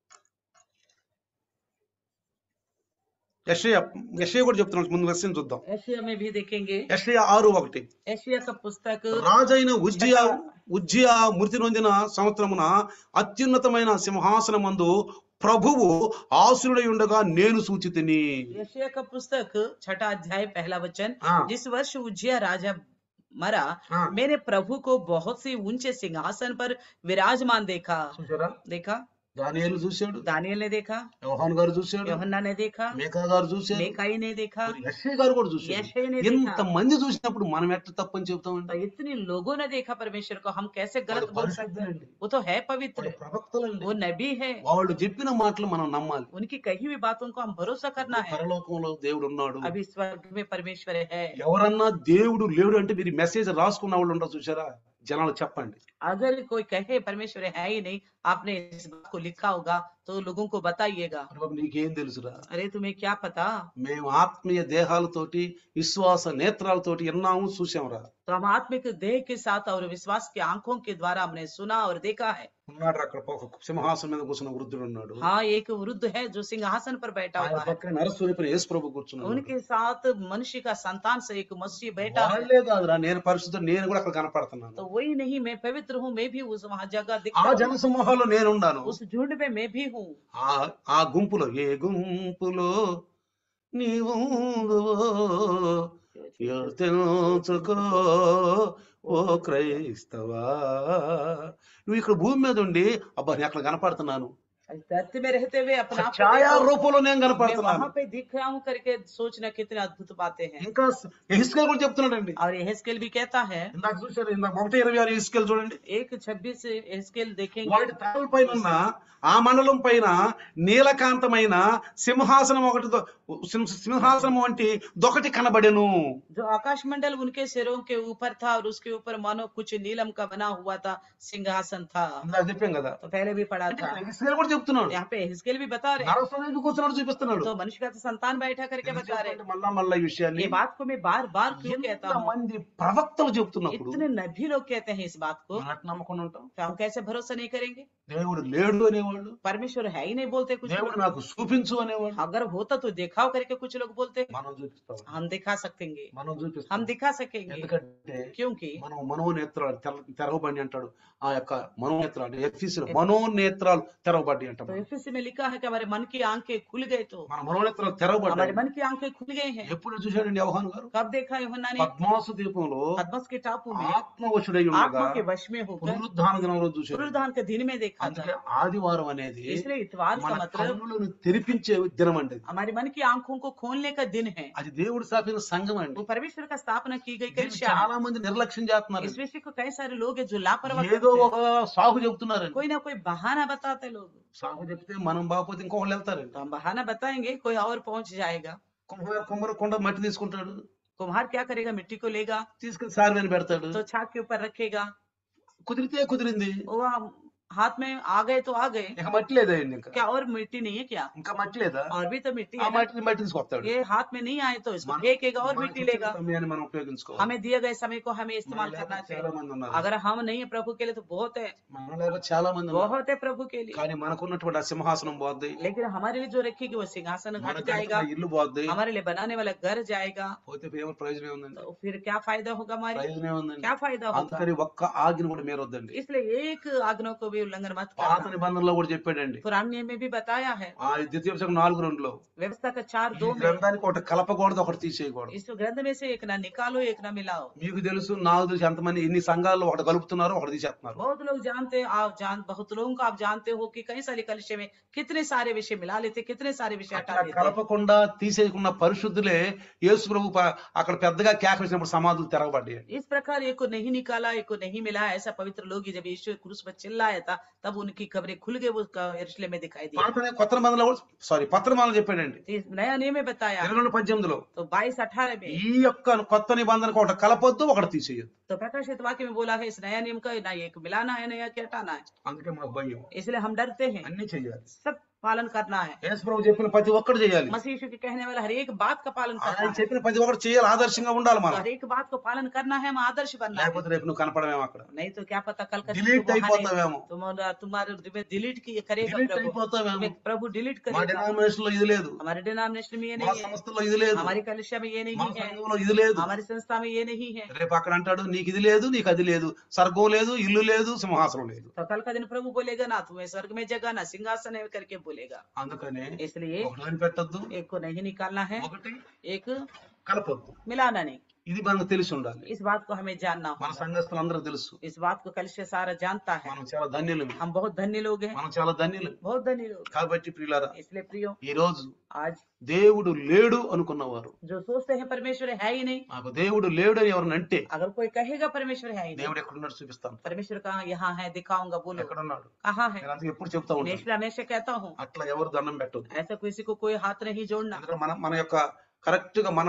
Speaker 2: యెషయ యెషయ కూడా చెప్తున్నాడు ముందు వెర్షన్ చూద్దాం
Speaker 1: एशिया में भी देखेंगे
Speaker 2: యెషయ ఆరు ఒకటి
Speaker 1: एशिया का पुस्तक
Speaker 2: రాజైన ఉజ్జియా ఉజ్జియా మృతి నొందిన సంవత్సరమున అత్యున్నతమైన సింహాసనమందు ప్రభువు ఆసురుడై ఉండగా నేను సూచితిని
Speaker 1: एशिया का पुस्तक छठा अध्याय पहला वचन
Speaker 2: ఆ,
Speaker 1: जिस वर्ष उज्जिया राजा मरा
Speaker 2: ఆ,
Speaker 1: मैंने प्रभु को बहुत सी ऊंचे सिंहासन पर विराजमान देखा
Speaker 2: చూసారా
Speaker 1: देखा
Speaker 2: దానియేలు చూశాడు
Speaker 1: दानियल ने देखा
Speaker 2: యోహాన్ గారు చూశాడు
Speaker 1: योहन्ना ने देखा
Speaker 2: మేకా గారు చూశాడు
Speaker 1: मेकाई ने देखा
Speaker 2: మరి యెషయ గారు కూడా చూశాడు
Speaker 1: यशय ने
Speaker 2: ఎంత
Speaker 1: देखा
Speaker 2: మంది చూసినప్పుడు మనం ఎట్లా తప్పని చెప్తామండి
Speaker 1: तो इतने लोगों ने देखा परमेश्वर को हम कैसे
Speaker 2: వాళ్ళు
Speaker 1: गलत बोल सकते हैं
Speaker 2: పరిశుద్ధులండి
Speaker 1: वो तो है
Speaker 2: వాళ్ళు
Speaker 1: पवित्र
Speaker 2: ప్రవక్తలండి
Speaker 1: वो नबी है
Speaker 2: వాళ్ళు చెప్పిన మాటలు మనం నమ్మాలి
Speaker 1: उनकी कही हुई बातों को हम भरोसा करना है
Speaker 2: పరలోకంలో దేవుడు ఉన్నాడు
Speaker 1: अभी स्वर्ग में परमेश्वर है
Speaker 2: ఎవరన్నా దేవుడు లేడు అంటే మీరు మెసేజ్ రాసుకున్న వాళ్ళు ఉండరు చూసారా జనాలు చెప్పండి
Speaker 1: अगर कोई कहे परमेश्वर है ही नहीं आपने इस बात को लिखा होगा तो लोगों को बताइएगा
Speaker 2: అరే బాబు నీకేం తెలుసురా
Speaker 1: अरे तुम्हें क्या पता
Speaker 2: మేము ఆత్మీయ దేహాలతోటి విశ్వాస నేత్రాలతోటి ఎన్నాము చూసాంరా
Speaker 1: तो हम आत्मिक देह के साथ और विश्वास की आंखों के द्वारा हमने सुना और देखा है
Speaker 2: ఉన్నాడు అక్కడ ఒక సింహాసనం మీద కూర్చున్న వృద్ధుడు ఉన్నాడు
Speaker 1: हाँ एक वृद्ध है जो सिंहासन पर बैठा
Speaker 2: ఆయన
Speaker 1: हुआ है
Speaker 2: పక్కన నరసూరి పైన యేసు ప్రభు కూర్చున్నాడు
Speaker 1: उनके साथ मनुष्य का संतान से एक मसीह बैठा है
Speaker 2: వాళ్ళే కాదురా నేను పరిశుద్ధ నేను కూడా అక్కడ కనపడుతున్నాను
Speaker 1: तो वही नहीं मैं पवित्र हूँ मैं भी उस वहां जगह
Speaker 2: ఆ
Speaker 1: दिखता हूँ
Speaker 2: జన సమూహాల్లో నేనున్నాను
Speaker 1: उस झुंड में मैं भी हूँ
Speaker 2: ఆ ఆ గుంపులో ఏ గుంపులో నీవు తెలుసుకో ఓ క్రైస్తవా నువ్వు ఇక్కడ భూమి మీద ఉండి అబ్బా నేను అక్కడ కనపడుతున్నాను
Speaker 1: इस धरती में रहते हुए अपना आप को
Speaker 2: ఛాయా
Speaker 1: देखो,
Speaker 2: రూపంలో నేను
Speaker 1: मैं
Speaker 2: కనపడుతున్నాను
Speaker 1: वहां पे दिख रहा हूँ करके सोचना कितने अद्भुत बातें हैं
Speaker 2: ఇంకా ఇసుకల్ కూడా చెప్తున్నాడండి
Speaker 1: और हेस्केल भी कहता है
Speaker 2: ఇందాక చూశారు ఇందాక ఒకటి ఇరవై ఆరు ఇసుకలు చూడండి
Speaker 1: एक छब्बीस हेस्केल देखेंगे
Speaker 2: వాటి తలల పైన ఉన్న ఆ మండలం పైన నీలకాంతమైన సింహాసనం ఒకటి దొ- సింహ- సింహాసనం వంటి దొకటి కనబడెను
Speaker 1: जो आकाश मंडल उनके सिरों के ऊपर था और उसके ऊपर मानो कुछ नीलम का बना हुआ था सिंहासन था
Speaker 2: ఇందాక చెప్పాం కదా
Speaker 1: तो पहले भी पढ़ा था
Speaker 2: ఇసుకలు కూడా చెప్తున్నాడు
Speaker 1: यहाँ पे हिस्केल भी बता रहे हैं
Speaker 2: నరస్వరం ఎందుకు కూర్చున్నాడు చూపిస్తున్నాడు
Speaker 1: तो मनुष्य का तो संतान बैठा करके बता रहे हैं
Speaker 2: మళ్ళా మళ్ళా ఈ విషయాన్ని
Speaker 1: ये बात को मैं बार बार क्यों कहता हूँ
Speaker 2: మంది ప్రవక్తలు చెప్తున్నప్పుడు
Speaker 1: इतने नभी लोग कहते हैं इस बात को
Speaker 2: మనం ఎట్లా నమ్మకుండా ఉంటాం
Speaker 1: तो हम कैसे भरोसा नहीं करेंगे
Speaker 2: దేవుడు లేడు అనేవాళ్ళు
Speaker 1: परमेश्वर है ही नहीं बोलते कुछ
Speaker 2: దేవుడు
Speaker 1: लोग
Speaker 2: నాకు చూపించు అనేవాళ్ళు
Speaker 1: अगर होता तो दिखाओ करके कुछ लोग बोलते
Speaker 2: మనం చూపిస్తాం
Speaker 1: हम दिखा सकेंगे
Speaker 2: మనం చూపిస్తాం
Speaker 1: हम दिखा सकेंगे
Speaker 2: ఎందుకంటే
Speaker 1: क्योंकि
Speaker 2: మనం మనోనేత్రాలు తెర- తెరవబడి అంటాడు ఆ యొక్క మనోనేత్రాలు ఎఫీసీలో మనోనేత్రాలు తెరవబడి అంటాం
Speaker 1: तो एफएससी में लिखा है कि हमारे मन की आंखें खुल गए तो
Speaker 2: మన మనోనేత్రాలు
Speaker 1: हमारे
Speaker 2: తెరవబడ్డాయి
Speaker 1: मन की आंखें खुल गए हैं
Speaker 2: ఎప్పుడు చూశాడండి యవహాను గారు
Speaker 1: कब देखा यूहन्ना ने
Speaker 2: పద్మాసు దీపంలో
Speaker 1: पद्मस के टापू में
Speaker 2: ఆత్మవశుడై ఉండగా
Speaker 1: आत्मा के वश में होकर
Speaker 2: పునరుద్ధాన దినంలో చూశాడు
Speaker 1: पुनरुद्धान के दिन में देखा
Speaker 2: అందుకే
Speaker 1: था
Speaker 2: ఆదివారం అనేది
Speaker 1: इसलिए इतवार का
Speaker 2: మన
Speaker 1: मतलब
Speaker 2: కన్నులను తెరిపించే దినం అండి అది.
Speaker 1: हमारे मन की आंखों को खोलने का दिन है
Speaker 2: అది దేవుడు స్థాపిన సంఘం అండి
Speaker 1: वो परमेश्वर का स्थापना की गई
Speaker 2: దీన్ని
Speaker 1: कलिसिया
Speaker 2: చాలా మంది నిర్లక్ష్యం చేస్తున్నారు
Speaker 1: इस विषय को कई सारे लोग हैं जो लापरवाही
Speaker 2: ఏదో
Speaker 1: करते हैं।
Speaker 2: ఒక సాగు చెప్తున్నారండి
Speaker 1: कोई ना कोई बहाना बताते लोग
Speaker 2: సాగు చెప్తే మనం బాగపోతే ఇంకొకళ్ళు వెళ్తారండి
Speaker 1: तो हम बहाना बताएंगे कोई और पहुंच जाएगा
Speaker 2: కుమ్మర కుమ్మర కొండ మట్టి తీసుకుంటాడు
Speaker 1: कुम्हार क्या करेगा मिट्टी को लेगा
Speaker 2: తీసుకుని సారి మీద పెడతాడు
Speaker 1: तो छाक के ऊपर रखेगा
Speaker 2: కుదిరితే కుదిరింది
Speaker 1: वो हम हाथ में आ गए तो आ गए
Speaker 2: ఇక మట్టి లేదా ఇంకా
Speaker 1: क्या और मिट्टी नहीं है क्या
Speaker 2: ఇంకా మట్టి లేదా
Speaker 1: और भी तो मिट्टी
Speaker 2: ఆ
Speaker 1: है ना।
Speaker 2: మట్టిని మట్టి తీసుకొస్తాడు
Speaker 1: ये हाथ में नहीं आए तो इसको
Speaker 2: మన-
Speaker 1: फेंकेगा और
Speaker 2: మనకి
Speaker 1: मिट्टी
Speaker 2: ఇచ్చిన
Speaker 1: लेगा
Speaker 2: సమయాన్ని మనం ఉపయోగించుకోవాలి
Speaker 1: हमें दिए गए समय को हमें इस्तेमाल
Speaker 2: మన
Speaker 1: करना
Speaker 2: లేక చాలా
Speaker 1: चाहिए
Speaker 2: మంది ఉన్నారు
Speaker 1: अगर हम नहीं है प्रभु के लिए तो बहुत है
Speaker 2: మన లేక చాలా మంది ఉన్నారు
Speaker 1: बहुत है प्रभु के लिए
Speaker 2: కానీ మనకున్నటువంటి ఆ సింహాసనం పోద్ది
Speaker 1: लेकिन हमारे लिए जो रखेगी वो सिंहासन
Speaker 2: మన
Speaker 1: हट जाएगा
Speaker 2: కట్టుకున్న ఇల్లు పోద్ది
Speaker 1: हमारे लिए बनाने वाला घर जाएगा
Speaker 2: పోతే ఏమో ప్రయోజనం ఏముందండి
Speaker 1: तो फिर क्या फायदा होगा हमारे
Speaker 2: ప్రయోజనం ఏముందండి
Speaker 1: क्या फायदा होगा
Speaker 2: అందుకని ఒక్క ఆజ్ఞ కూడా మీరొద్దండి
Speaker 1: इसलिए एक आज्ञा को भी उल्लंघन मत
Speaker 2: పాత
Speaker 1: करना
Speaker 2: నిబంధనలో కూడా చెప్పాడండి
Speaker 1: पुराने नियम में भी बताया है
Speaker 2: ఆ ద్వితీయ పుస్తకం నాలుగు రెండులో
Speaker 1: व्यवस्था का चार
Speaker 2: ఈ
Speaker 1: दो में
Speaker 2: గ్రంథానికి ఒకటి కలపకూడదు ఒకటి తీసేయకూడదు
Speaker 1: इस ग्रंथ में से एक ना निकालो एक ना मिलाओ
Speaker 2: మీకు తెలుసు నాకు తెలుసు ఎంతమంది ఎన్ని సంఘాల్లో ఒకటి కలుపుతున్నారు ఒకటి తీసేస్తున్నారు
Speaker 1: बहुत लोग जानते हैं आप जान बहुत लोगों को आप जानते हो कि कई सारे कलिशे में कितने सारे विषय मिला लेते कितने सारे विषय हटा
Speaker 2: అట్లా
Speaker 1: देते
Speaker 2: కలపకుండా తీసేయకుండా పరిశుద్ధులే యేసు ప్రభు ప- అక్కడ పెద్దగా కేక వేసినప్పుడు సమాధులు తెరవబడ్డాయి
Speaker 1: इस प्रकार एक को नहीं निकाला एक को नहीं मिला ऐसा पवित्र लोग ही जब यीशु क्रूस पर चिल्लाया था तब उनकी खबरें खुल गए वो यरूशलेम में दिखाई दी
Speaker 2: పాత కొత్త నిబంధనలో సారీ కొత్త నిబంధనలు చెప్పాడండి
Speaker 1: तो इस नया नियम में बताया
Speaker 2: ఇరవై రెండు పద్దెనిమిదిలో
Speaker 1: तो बाईस अठारह में
Speaker 2: ఈ యొక్క కొత్త నిబంధనకు ఒకటి కలపొద్దు ఒకటి తీసేయొద్దు
Speaker 1: तो प्रकाशित वाक्य में बोला है इस नया नियम का ना एक मिलाना है ना एक हटाना है
Speaker 2: అందుకే మాకు భయం
Speaker 1: इसलिए हम डरते हैं
Speaker 2: అన్ని చెయ్యాలి
Speaker 1: सब पालन करना है
Speaker 2: యేసు ప్రభు చెప్పిన ప్రతి ఒక్కటి చేయాలి
Speaker 1: मसीह यीशु के कहने वाला हर एक बात का पालन करना
Speaker 2: ఆయన
Speaker 1: है
Speaker 2: చెప్పిన ప్రతి ఒక్కటి చేయాలి ఆదర్శంగా ఉండాలి
Speaker 1: तो
Speaker 2: మనం
Speaker 1: हर एक बात को पालन करना है हम आदर्श बनना है
Speaker 2: లేకపోతే రేపు నువ్వు కనపడమేమో అక్కడ
Speaker 1: नहीं तो क्या पता कल का दिन
Speaker 2: డిలీట్
Speaker 1: तुम वहाँ नहीं-
Speaker 2: అయిపోతావేమో
Speaker 1: तुम्हारा तुम्हारे तुम्हें डिलीट की करेगा
Speaker 2: డిలీట్
Speaker 1: प्रभु
Speaker 2: అయిపోతావేమో
Speaker 1: तुम्हें प्रभु डिलीट
Speaker 2: మా
Speaker 1: करेगा
Speaker 2: డినామినేషన్ లో ఇది లేదు
Speaker 1: हमारे डिनोमिनेशन में ये
Speaker 2: మా
Speaker 1: नहीं है
Speaker 2: సంస్థలో ఇది లేదు
Speaker 1: हमारी कलिशा में ये
Speaker 2: మా
Speaker 1: नहीं है
Speaker 2: సంఘంలో ఇది లేదు
Speaker 1: हमारी संस्था में ये नहीं है
Speaker 2: రేపు అక్కడ అంటాడు నీకు ఇది లేదు నీకు అది లేదు స్వర్గం లేదు ఇల్లు లేదు సింహాసనం లేదు
Speaker 1: तो कल का दिन प्रभु बोलेगा ना तुम्हें स्वर्ग में जगह ना सिंहासन है करके बोलेगा
Speaker 2: అందుకనే
Speaker 1: इसलिए
Speaker 2: ఒకటి వదిలిపెట్టొద్దు
Speaker 1: एक को नहीं निकालना है
Speaker 2: ఒకటి
Speaker 1: एक
Speaker 2: కలపొద్దు
Speaker 1: मिलाना नहीं
Speaker 2: ఇది మనకు తెలిసి ఉండాలి
Speaker 1: इस बात को हमें जानना
Speaker 2: మన
Speaker 1: होगा
Speaker 2: సంఘస్థులందరూ తెలుసు
Speaker 1: इस बात को कलिशा सारा जानता है
Speaker 2: మనం చాలా ధన్యులు
Speaker 1: हम बहुत धन्य लोग हैं
Speaker 2: మనం చాలా ధన్యులు
Speaker 1: बहुत धन्य लोग
Speaker 2: కాబట్టి ప్రియులారా
Speaker 1: इसलिए प्रियो
Speaker 2: ఈ రోజు
Speaker 1: आज
Speaker 2: దేవుడు లేడు అనుకున్నవారు
Speaker 1: जो सोचते हैं परमेश्वर है ही नहीं
Speaker 2: నాకు దేవుడు లేడు అని ఎవరిని అంటే
Speaker 1: अगर कोई कहेगा परमेश्वर है ही नहीं
Speaker 2: దేవుడు ఎక్కడున్నాడు చూపిస్తాను
Speaker 1: परमेश्वर कहाँ यहाँ है दिखाऊंगा बोलो
Speaker 2: ఎక్కడున్నాడు
Speaker 1: कहाँ है
Speaker 2: నేను అందుకే ఎప్పుడు చెప్తా
Speaker 1: मैं
Speaker 2: ఉంటాను
Speaker 1: इसलिए हमेशा कहता हूँ
Speaker 2: అట్లా ఎవరు దండం పెట్టొద్దు
Speaker 1: ऐसा किसी को कोई हाथ नहीं जोड़ना
Speaker 2: ఎందుకంటే మన మన యొక్క కరెక్ట్ గా మన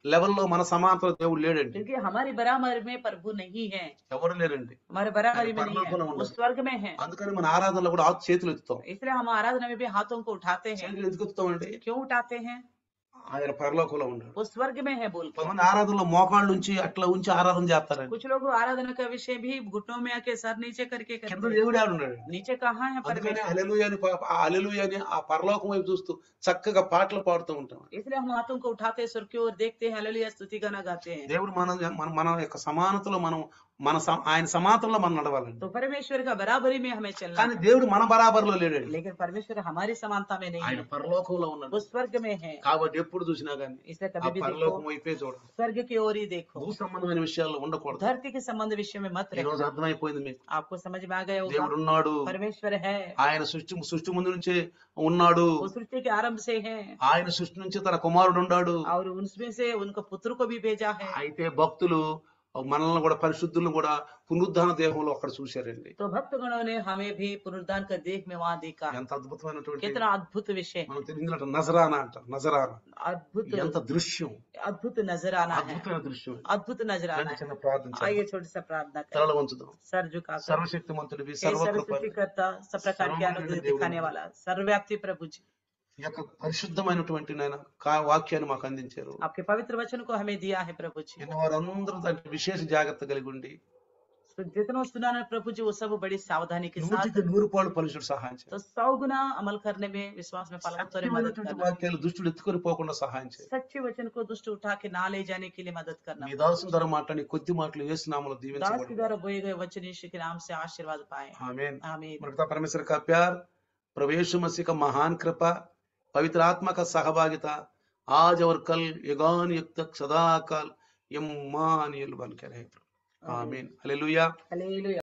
Speaker 2: లెవెల్లో మన సమాంతర దేవుడు లేడండి
Speaker 1: क्योंकि हमारी बराबर में प्रभु नहीं है
Speaker 2: ఎవరు లేరండి
Speaker 1: हमारे बराबरी में
Speaker 2: अरे
Speaker 1: नहीं है
Speaker 2: परलोक में
Speaker 1: वो स्वर्ग में है
Speaker 2: అందుకని మన ఆరాధనలో కూడా ఆ చేతులు ఎత్తుతాం
Speaker 1: इसलिए हम आराधना में भी हाथों को उठाते हैं
Speaker 2: చేతులు ఎందుకు ఎత్తుతామండి
Speaker 1: क्यों उठाते हैं
Speaker 2: ఆయన పరలోకంలో ఉన్నాడు
Speaker 1: वो स्वर्ग में है बोल के
Speaker 2: కొంతమంది ఆరాధనలో మోకాళ్ళు ఉంచి అట్లా ఉంచి ఆరాధన చేస్తారండి
Speaker 1: कुछ लोग आराधना का विषय भी घुटनों में आके सर नीचे करके
Speaker 2: కింద
Speaker 1: करते हैं
Speaker 2: దేవుడు ఆడు ఉన్నాడు
Speaker 1: नीचे कहाँ है
Speaker 2: అందుకని
Speaker 1: परमेश्वर
Speaker 2: అలెలుయ అని పా- ఆ అలెలుయ అని ఆ పరలోకం వైపు చూస్తూ చక్కగా పాటలు పాడుతూ ఉంటాం
Speaker 1: इसलिए हम हाथों को उठाते हैं सुर की ओर देखते हैं हालेलुया स्तुति गाना गाते हैं
Speaker 2: దేవుడు మన మన మన యొక్క సమానతలో మనం మన స- ఆయన సమానతలో మనం నడవాలండి
Speaker 1: तो परमेश्वर का बराबरी में हमें चलना
Speaker 2: కానీ
Speaker 1: है।
Speaker 2: దేవుడు మన బరాబర్లో లేడండి
Speaker 1: लेकिन परमेश्वर हमारी समानता में नहीं
Speaker 2: ఆయన
Speaker 1: है
Speaker 2: పరలోకంలో ఉన్నాడు
Speaker 1: वो स्वर्ग में है
Speaker 2: కాబట్టి ఎప్పుడు చూసినా కానీ
Speaker 1: इसलिए
Speaker 2: ఆ
Speaker 1: कभी भी देखो
Speaker 2: పరలోకం వైపే చూడాలి
Speaker 1: स्वर्ग की ओर ही देखो
Speaker 2: భూ సంబంధమైన విషయాల్లో ఉండకూడదు
Speaker 1: धरती के संबंध विषय में मत
Speaker 2: ఈ
Speaker 1: रहो
Speaker 2: రోజు అర్థమైపోయింది మీకు
Speaker 1: आपको समझ में आ गया होगा
Speaker 2: దేవుడు ఉన్నాడు
Speaker 1: परमेश्वर है
Speaker 2: ఆయన సృష్టి సృష్టి ముందు నుంచే ఉన్నాడు
Speaker 1: वो सृष्टि के आरंभ से है
Speaker 2: ఆయన సృష్టి నుంచి తన కుమారుడు ఉన్నాడు
Speaker 1: और उसमें से उनको पुत्र को भी भेजा है
Speaker 2: అయితే భక్తులు మనల్ని కూడా పరిశుద్ధులను కూడా పునరుద్ధాన దేహంలో అక్కడ చూశారండి
Speaker 1: तो भक्तगणों ने हमें भी पुनरुद्धान का देख में वहां देखा है
Speaker 2: ఎంత అద్భుతమైనటువంటి
Speaker 1: कितना अद्भुत विषय
Speaker 2: మనం తెలియదు నజరానా అంటారు నజరానా
Speaker 1: अद्भुत
Speaker 2: ఎంత దృశ్యం
Speaker 1: अद्भुत नजराना है
Speaker 2: అద్భుతమైన దృశ్యం
Speaker 1: अद्भुत नजराना
Speaker 2: రండి
Speaker 1: है
Speaker 2: చిన్న ప్రార్థన చేద్దాం.
Speaker 1: आइए छोटी सा प्रार्थना करें
Speaker 2: తలలు వంచుదాం
Speaker 1: सर झुकाकर
Speaker 2: సర్వశక్తిమంతుడివి
Speaker 1: हे
Speaker 2: సర్వకృప
Speaker 1: सर्वसृष्टिकर्ता सब प्रकार के
Speaker 2: सर्वमंगल
Speaker 1: अनुग्रह
Speaker 2: देव
Speaker 1: दिखाने वाला सर्वव्याप्ति प्रभु जी
Speaker 2: ఈ యొక్క పరిశుద్ధమైనటువంటి నాయన కా- వాక్యాన్ని మాకు అందించారు
Speaker 1: आपके पवित्र वचन को हमें दिया है प्रभु जी
Speaker 2: నిన్న వారందరూ దానికి విశేష జాగ్రత్త కలిగి ఉండి
Speaker 1: तो जितना सुना है प्रभु जी वो सब बड़ी सावधानी के साथ
Speaker 2: నూటికి నూరు పాళ్ళు పలుషుడు సహాయం చేయాలి
Speaker 1: तो सौ गुना अमल करने में विश्वास में पालन करे मदद
Speaker 2: సత్యమైనటువంటి
Speaker 1: करना
Speaker 2: వాక్యాలు దుష్టుడు ఎత్తుకొని పోకుండా సహాయం చేయాలి
Speaker 1: सच्चे वचन को दुष्ट उठा के ना ले जाने के लिए मदद करना
Speaker 2: మీ దాసుని ధర మాట్లాడి కొద్ది మాటలు వేసునామలో
Speaker 1: दास के
Speaker 2: దీవించబడి
Speaker 1: द्वारा बोए गए वचन यीशु के नाम से आशीर्वाद पाए
Speaker 2: आमीन
Speaker 1: आमीन
Speaker 2: मरता परमेश्वर का प्यार प्रभु यीशु मसीह का महान कृपा पवित्र आत्मा का सहभागिता आज और कल युगान युग तक सदा काल यमानियल बन के रहे आमीन हालेलुया
Speaker 1: हालेलुया